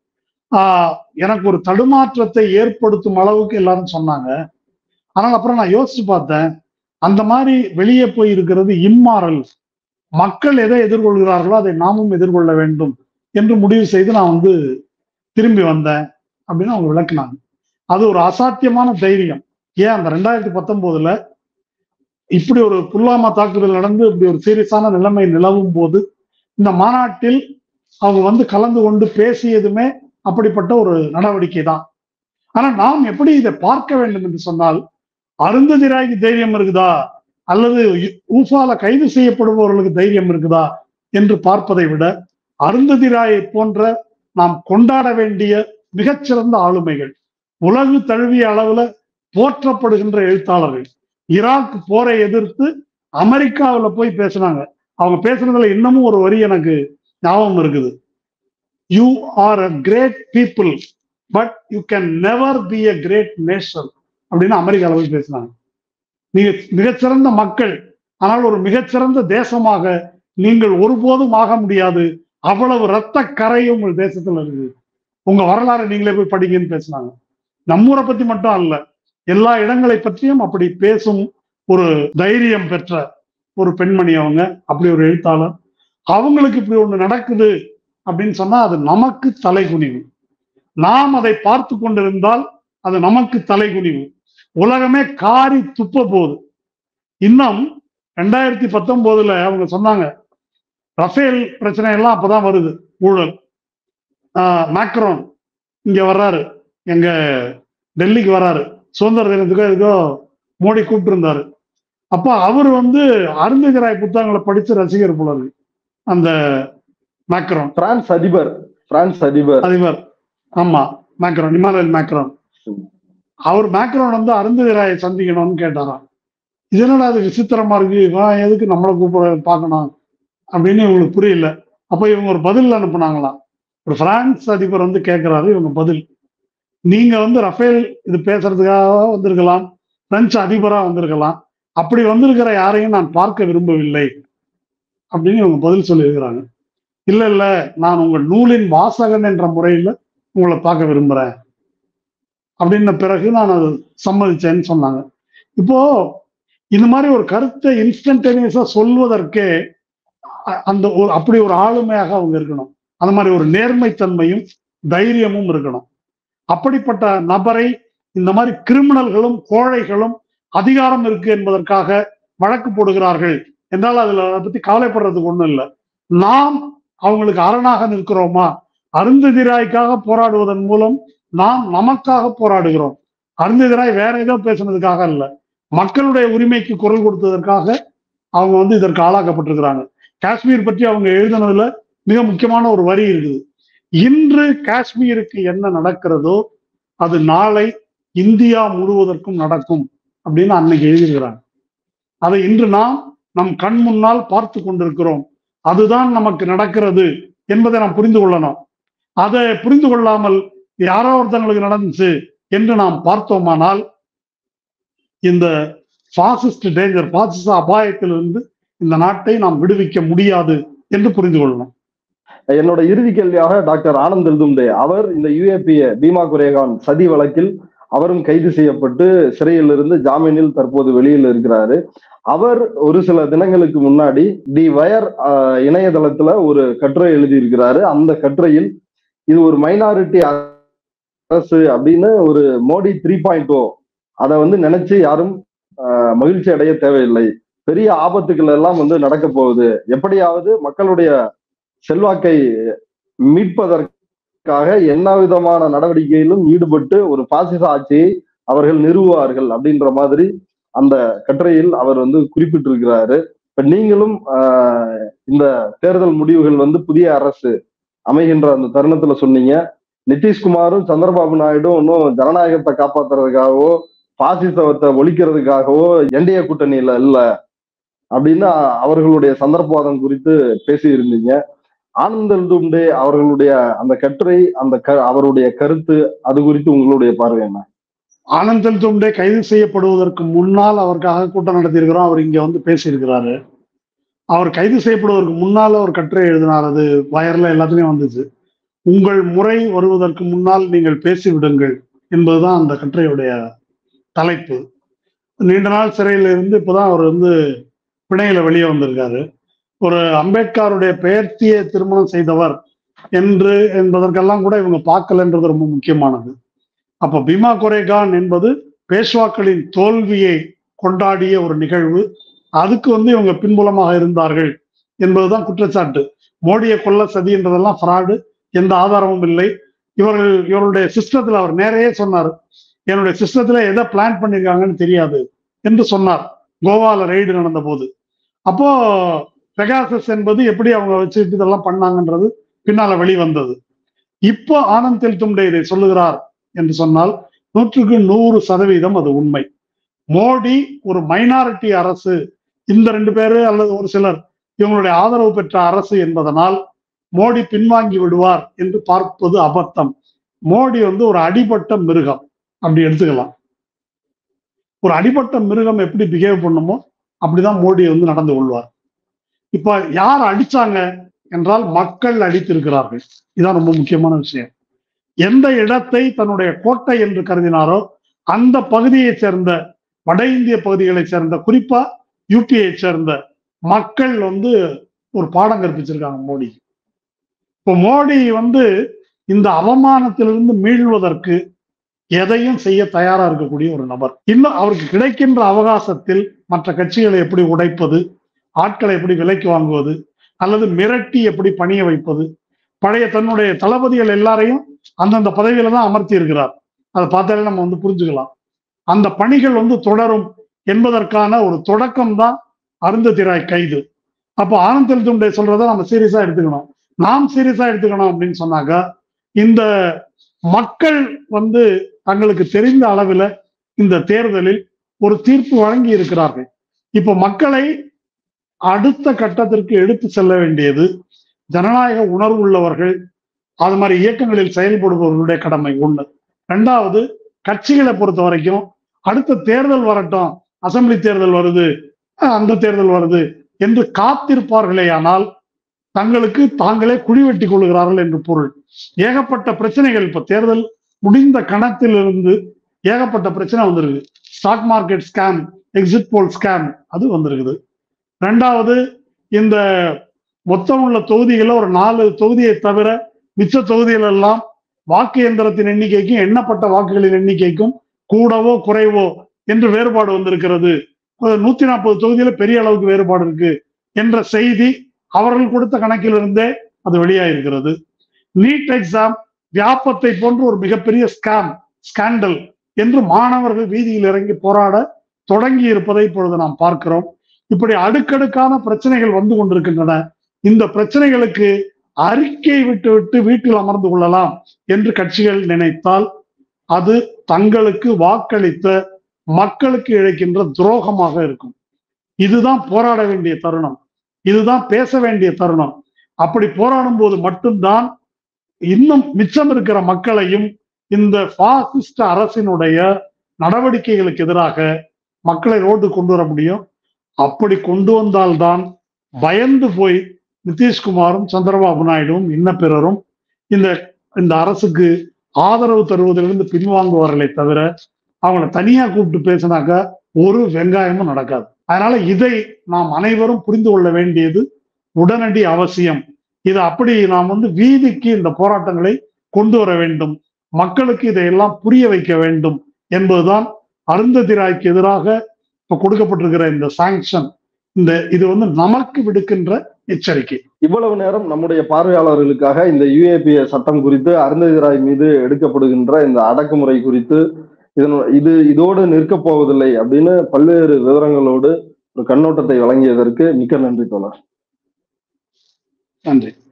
ஆஹ் எனக்கு ஒரு தடுமாற்றத்தை ஏற்படுத்தும் அளவுக்கு எல்லாரும் சொன்னாங்க ஆனால் அப்புறம் நான் யோசிச்சு பார்த்தேன் அந்த மாதிரி வெளியே போய் இருக்கிறது இம்மாறல் மக்கள் எதை எதிர்கொள்கிறார்களோ அதை நாமும் எதிர்கொள்ள வேண்டும் என்று முடிவு செய்து நான் வந்து திரும்பி வந்தேன் அப்படின்னு அவங்க விளக்குனாங்க அது ஒரு அசாத்தியமான தைரியம் ஏன் அந்த ரெண்டாயிரத்தி பத்தொன்பதுல இப்படி ஒரு புல்வாமா தாக்குதல் நடந்து இப்படி ஒரு சீரியஸான நிலைமை நிலவும் போது இந்த மாநாட்டில் அவங்க வந்து கலந்து கொண்டு பேசியதுமே அப்படிப்பட்ட ஒரு நடவடிக்கை தான் ஆனா நாம் எப்படி இதை பார்க்க வேண்டும் என்று சொன்னால் அருந்ததி ராய்க்கு தைரியம் இருக்குதா அல்லது ஊஃபால கைது செய்யப்படுபவர்களுக்கு தைரியம் இருக்குதா என்று பார்ப்பதை விட அருந்ததி ராயை போன்ற நாம் கொண்டாட வேண்டிய மிகச்சிறந்த ஆளுமைகள் உலகு தழுவிய அளவுல போற்றப்படுகின்ற எழுத்தாளர்கள் ஈராக் போரை எதிர்த்து அமெரிக்காவில் போய் பேசுனாங்க அவங்க பேசுனதுல இன்னமும் ஒரு வரி எனக்கு ஞாபகம் இருக்குது you are a great people but you can never be a great nation அப்படின்னு அமெரிக்காவில் போய் பேசினாங்க நீங்க மிகச்சிறந்த மக்கள் ஆனால் ஒரு மிகச்சிறந்த தேசமாக நீங்கள் ஒருபோதும் ஆக முடியாது அவ்வளவு ரத்த கரை உங்கள் தேசத்துல இருக்குது உங்க வரலாறு நீங்களே போய் படிங்கன்னு பேசினாங்க நம்மூரை பத்தி மட்டும் அல்ல எல்லா இடங்களை பற்றியும் அப்படி பேசும் ஒரு தைரியம் பெற்ற ஒரு பெண்மணி அவங்க அப்படி ஒரு எழுத்தாளர் அவங்களுக்கு இப்படி ஒண்ணு நடக்குது அப்படின்னு சொன்னா அது நமக்கு தலைகுனிவு நாம் அதை பார்த்து கொண்டிருந்தால் அது நமக்கு தலைகுனிவு உலகமே காரி துப்ப போகுது இன்னும் ரெண்டாயிரத்தி பத்தொன்பதுல அவங்க சொன்னாங்க ரஃபேல் பிரச்சனை எல்லாம் அப்பதான் வருது ஊழல் மேக்ரோன் இங்க வர்றாரு எங்க டெல்லிக்கு வர்றாரு சுதந்திர தினத்துக்கோ எதுக்கோ மோடி கூப்பிட்டு இருந்தாரு அப்ப அவர் வந்து அருந்ததி ராய் புத்தகங்களை படிச்சு ரசிகர் போல இருக்கு அந்த மேக்ரோன் பிரான்ஸ் அதிபர் பிரான்ஸ் அதிபர் அதிபர் ஆமா மேக்ரோன் இமானுவேல் மேக்ரோன் அவர் மேக்ரோன் வந்து அருந்ததி ராயை சந்திக்கணும்னு கேட்டாராம் இது என்னடா அது விசித்திரமா இருக்கு இவன் எதுக்கு நம்மளை கூப்பிட பார்க்கணும் அப்படின்னு இவங்களுக்கு புரியல அப்ப இவங்க ஒரு பதில் அனுப்புனாங்களாம் ஒரு பிரான்ஸ் அதிபர் வந்து கேட்கிறாரு இவங்க பதில் நீங்க வந்து ரஃபேல் இது பேசுறதுக்காக வந்திருக்கலாம் பிரெஞ்சு அதிபரா வந்திருக்கலாம் அப்படி வந்திருக்கிற யாரையும் நான் பார்க்க விரும்பவில்லை அப்படின்னு இவங்க பதில் சொல்லியிருக்கிறாங்க இல்ல இல்ல நான் உங்கள் நூலின் வாசகன் என்ற முறையில உங்களை பார்க்க விரும்புறேன் அப்படின்ன பிறகு நான் அது சம்மதிச்சேன்னு சொன்னாங்க இப்போ இந்த மாதிரி ஒரு கருத்தை இன்ஸ்டன்டேனியஸா சொல்வதற்கே அ- அந்த ஒரு அப்படி ஒரு ஆளுமையாக அவங்க இருக்கணும் அந்த மாதிரி ஒரு நேர்மைத்தன்மையும் தைரியமும் இருக்கணும் அப்படிப்பட்ட நபரை இந்த மாதிரி கிரிமினல்களும் கோழைகளும் அதிகாரம் இருக்கு என்பதற்காக வழக்கு போடுகிறார்கள் என்றால் அதுல அதை பத்தி கவலைப்படுறதுக்கு ஒண்ணும் இல்லை நாம் அவங்களுக்கு அரணாக நிற்கிறோமா அருந்ததிராய்க்காக போராடுவதன் மூலம் நாம் நமக்காக போராடுகிறோம் அருந்ததிராய் வேற ஏதோ பேசுனதுக்காக இல்ல மக்களுடைய உரிமைக்கு குரல் கொடுத்ததற்காக அவங்க வந்து இதற்கு ஆளாக்கப்பட்டிருக்கிறாங்க காஷ்மீர் பற்றி அவங்க எழுதுனதுல மிக முக்கியமான ஒரு வரி இருக்குது இன்று காஷ்மீருக்கு என்ன நடக்கிறதோ அது நாளை இந்தியா முழுவதற்கும் நடக்கும் அப்படின்னு அன்னைக்கு எழுதியிருக்கிறாங்க அதை இன்று நாம் நம் கண் முன்னால் பார்த்து கொண்டிருக்கிறோம் அதுதான் நமக்கு நடக்கிறது என்பதை நாம் புரிந்து கொள்ளணும் அதை புரிந்து கொள்ளாமல் யாரோ ஒருத்தங்களுக்கு நடந்துச்சு என்று நாம் பார்த்தோமானால் இந்த பாசிஸ்ட் டேஞ்சர் பாசிச அபாயத்திலிருந்து இந்த நாட்டை நாம் விடுவிக்க முடியாது என்று புரிந்து கொள்ளணும் என்னோட இறுதி கேள்வியாக டாக்டர் ஆனந்த் எல்தும்டே அவர் இந்த யுஏபிஏ பீமா குரேகான் சதி வழக்கில் அவரும் கைது செய்யப்பட்டு சிறையில் இருந்து ஜாமீனில் தற்போது வெளியில் இருக்கிறாரு அவர் ஒரு சில தினங்களுக்கு முன்னாடி தி வயர் ஆஹ், இணையதளத்துல ஒரு கட்டுரை எழுதியிருக்கிறாரு அந்த கட்டுரையில் இது ஒரு மைனாரிட்டி அரசு அப்படின்னு ஒரு மோடி த்ரீ பாயிண்ட் ஓ அதை வந்து நினைச்சு யாரும் ஆஹ், மகிழ்ச்சி அடைய தேவையில்லை பெரிய ஆபத்துக்கள் எல்லாம் வந்து நடக்க போகுது எப்படியாவது மக்களுடைய செல்வாக்கை மீட்பதற்காக என்ன விதமான நடவடிக்கையிலும் ஈடுபட்டு ஒரு பாசிச ஆட்சியை அவர்கள் நிறுவுவார்கள் அப்படின்ற மாதிரி அந்த கட்டுரையில் அவர் வந்து குறிப்பிட்டிருக்கிறாரு இப்ப நீங்களும் ஆஹ், இந்த தேர்தல் முடிவுகள் வந்து புதிய அரசு அமைகின்ற அந்த தருணத்துல சொன்னீங்க நிதிஷ்குமாரும் சந்திரபாபு நாயுடும் இன்னும் ஜனநாயகத்தை காப்பாத்துறதுக்காகவோ பாசிசத்தை ஒழிக்கிறதுக்காகவோ என்டிஏ கூட்டணியில இல்ல அப்படின்னு அவர்களுடைய சந்தர்ப்பவாதம் குறித்து பேசி இருந்தீங்க ஆனந்தல் தும்டே அவர்களுடைய அந்த கட்டுரை அந்த க- அவருடைய கருத்து அது குறித்து உங்களுடைய பார்வை என்ன ஆனந்தல் தும்டே கைது செய்யப்படுவதற்கு முன்னால் அவருக்காக கூட்டம் நடத்தியிருக்கிறோம் அவர் இங்க வந்து பேசியிருக்கிறாரு அவர் கைது செய்யப்படுவதற்கு முன்னால் அவர் கட்டுரை எழுதினார் அது வயர்ல எல்லாத்துலயும் வந்துச்சு உங்கள் முறை வருவதற்கு முன்னால் நீங்கள் பேசிவிடுங்கள் என்பதுதான் அந்த கட்டுரையுடைய தலைப்பு நீண்ட நாள் சிறையில இருந்து இப்பதான் அவர் வந்து பிணையில வெளியே வந்திருக்காரு ஒரு அம்பேத்கருடைய பெயர்த்தியை திருமணம் செய்தவர் என்று என்பதற்கெல்லாம் கூட இவங்க பார்க்கலன்றது ரொம்ப முக்கியமானது அப்ப பீமா கொரேகான் என்பது பேஷ்வாக்களின் தோல்வியை கொண்டாடிய ஒரு நிகழ்வு அதுக்கு வந்து இவங்க பின்புலமாக இருந்தார்கள் என்பதுதான் குற்றச்சாட்டு மோடியை கொல்ல சதின்றதெல்லாம் ஃப்ராடு எந்த ஆதாரமும் இல்லை இவர்கள் இவருடைய சிஸ்டத்துல அவர் நேரையே சொன்னார் என்னுடைய சிஸ்டத்துல எதை பிளான் பண்ணிருக்காங்கன்னு தெரியாது என்று சொன்னார் கோவால ரெய்டு நடந்த போது அப்போ பெகாசஸ் என்பது எப்படி அவங்க வச்சுட்டு இதெல்லாம் பண்ணாங்கன்றது பின்னால வெளிவந்தது இப்போ ஆனந்த் தெல்தும்டே இதை சொல்லுகிறார் என்று சொன்னால் நூற்றுக்கு நூறு சதவீதம் அது உண்மை மோடி ஒரு மைனாரிட்டி அரசு இந்த ரெண்டு பேரு அல்லது ஒரு சிலர் இவங்களுடைய ஆதரவு பெற்ற அரசு என்பதனால் மோடி பின்வாங்கி விடுவார் என்று பார்ப்பது அபத்தம் மோடி வந்து ஒரு அடிபட்ட மிருகம் அப்படி எடுத்துக்கலாம் ஒரு அடிபட்ட மிருகம் எப்படி பிஹேவ் பண்ணுமோ அப்படிதான் மோடி வந்து நடந்து கொள்வார் இப்ப யார் அடிச்சாங்க என்றால் மக்கள் அடித்திருக்கிறார்கள் இதான் ரொம்ப முக்கியமான விஷயம் எந்த இடத்தை தன்னுடைய கோட்டை என்று கருதினாரோ அந்த பகுதியைச் சேர்ந்த வட இந்திய பகுதிகளைச் சேர்ந்த குறிப்பா யூபியை சேர்ந்த மக்கள் வந்து ஒரு பாடம் கற்பிச்சிருக்காங்க மோடி இப்போ மோடி வந்து இந்த அவமானத்திலிருந்து மீள்வதற்கு எதையும் செய்ய தயாரா இருக்கக்கூடிய ஒரு நபர் இன்னும் அவருக்கு கிடைக்கின்ற அவகாசத்தில் மற்ற கட்சிகளை எப்படி உடைப்பது ஆட்களை எப்படி விலைக்கு வாங்குவது அல்லது மிரட்டி எப்படி பணிய வைப்பது பழைய தன்னுடைய தளபதிகள் எல்லாரையும் அந்தந்த பதவியில தான் அமர்த்தி இருக்கிறார் அதை பார்த்தாலே நம்ம வந்து புரிஞ்சுக்கலாம் அந்த பணிகள் வந்து தொடரும் என்பதற்கான ஒரு தொடக்கம் தான் அருந்ததிராய் கைது அப்போ ஆனந்தல் துண்டை சொல்றதை நம்ம சீரியஸா எடுத்துக்கணும் நாம் சீரியஸா எடுத்துக்கணும் அப்படின்னு சொன்னாக்கா இந்த மக்கள் வந்து தங்களுக்கு தெரிந்த அளவில் இந்த தேர்தலில் ஒரு தீர்ப்பு வழங்கி இருக்கிறார்கள் இப்ப மக்களை அடுத்த கட்டத்திற்கு எடுத்து செல்ல வேண்டியது ஜனநாயக உணர்வு உள்ளவர்கள் அது மாதிரி இயக்கங்களில் செயல்படுபவர்களுடைய கடமை ஒண்ணு ரெண்டாவது கட்சிகளை பொறுத்த வரைக்கும் அடுத்த தேர்தல் வரட்டும் அசெம்பிளி தேர்தல் வருது அஹ் அந்த தேர்தல் வருது என்று காத்திருப்பார்களேயானால் தங்களுக்கு தாங்களே குழி வெட்டி கொள்கிறார்கள் என்று பொருள் ஏகப்பட்ட பிரச்சனைகள் இப்ப தேர்தல் முடிந்த கணத்திலிருந்து ஏகப்பட்ட பிரச்சனை வந்திருக்கு stock market scam exit poll scam அது வந்திருக்குது ரெண்டாவது இந்த மொத்தம் உள்ள தொகுதிகளை ஒரு நாலு தொகுதியை தவிர மிச்ச தொகுதிகள் எல்லாம் வாக்கு எந்திரத்தின் எண்ணிக்கைக்கும் எண்ணப்பட்ட வாக்குகளின் எண்ணிக்கைக்கும் கூடவோ குறைவோ என்று வேறுபாடு வந்திருக்கிறது நூத்தி நாற்பது தொகுதியில பெரிய அளவுக்கு வேறுபாடு இருக்கு என்ற செய்தி அவர்கள் கொடுத்த கணக்கிலிருந்தே அது வெளியாயிருக்கிறது நீட் எக்ஸாம் வியாபத்தை போன்று ஒரு மிகப்பெரிய ஸ்கேம் ஸ்கேண்டல் என்று மாணவர்கள் வீதியில் இறங்கி போராட தொடங்கி இருப்பதை இப்பொழுது நாம் பார்க்கிறோம் இப்படி அடுக்கடுக்கான பிரச்சனைகள் வந்து கொண்டிருக்கின்றன இந்த பிரச்சனைகளுக்கு அறிக்கை விட்டு விட்டு வீட்டில் அமர்ந்து கொள்ளலாம் என்று கட்சிகள் நினைத்தால் அது தங்களுக்கு வாக்களித்த மக்களுக்கு இழைக்கின்ற துரோகமாக இருக்கும் இதுதான் போராட வேண்டிய தருணம் இதுதான் பேச வேண்டிய தருணம் அப்படி போராடும் போது மட்டும்தான் இன்னும் மிச்சம் இருக்கிற மக்களையும் இந்த பாசிஸ்ட் அரசினுடைய நடவடிக்கைகளுக்கு எதிராக மக்களை ரோடு கொண்டு வர முடியும் அப்படி கொண்டு வந்தால்தான் பயந்து போய் நிதிஷ்குமாரும் சந்திரபாபு நாயுடுவும் இன்ன பிறரும் இந்த இந்த அரசுக்கு ஆதரவு தருவதிலிருந்து பின்வாங்குவார்களே தவிர அவங்கள தனியா கூப்பிட்டு பேசினாக்க ஒரு வெங்காயமும் நடக்காது அதனால இதை நாம் அனைவரும் புரிந்து கொள்ள வேண்டியது உடனடி அவசியம் இது அப்படி நாம் வந்து வீதிக்கு இந்த போராட்டங்களை கொண்டு வர வேண்டும் மக்களுக்கு இதையெல்லாம் புரிய வைக்க வேண்டும் என்பதுதான் அருந்ததி ராய்க்கு எதிராக இப்ப கொடுக்கப்பட்டிருக்கிற இந்த சாங்ஷன் இந்த இது வந்து நமக்கு விடுக்கின்ற எச்சரிக்கை இவ்வளவு நேரம் நம்முடைய பார்வையாளர்களுக்காக இந்த யுஏபிஏ சட்டம் குறித்து அருந்ததி ராய் மீது எடுக்கப்படுகின்ற இந்த அடக்குமுறை குறித்து இதன் இது இதோடு நிற்கப் போவதில்லை அப்படின்னு பல்வேறு விவரங்களோடு ஒரு கண்ணோட்டத்தை வழங்கியதற்கு மிக்க நன்றி தோழர் நன்றி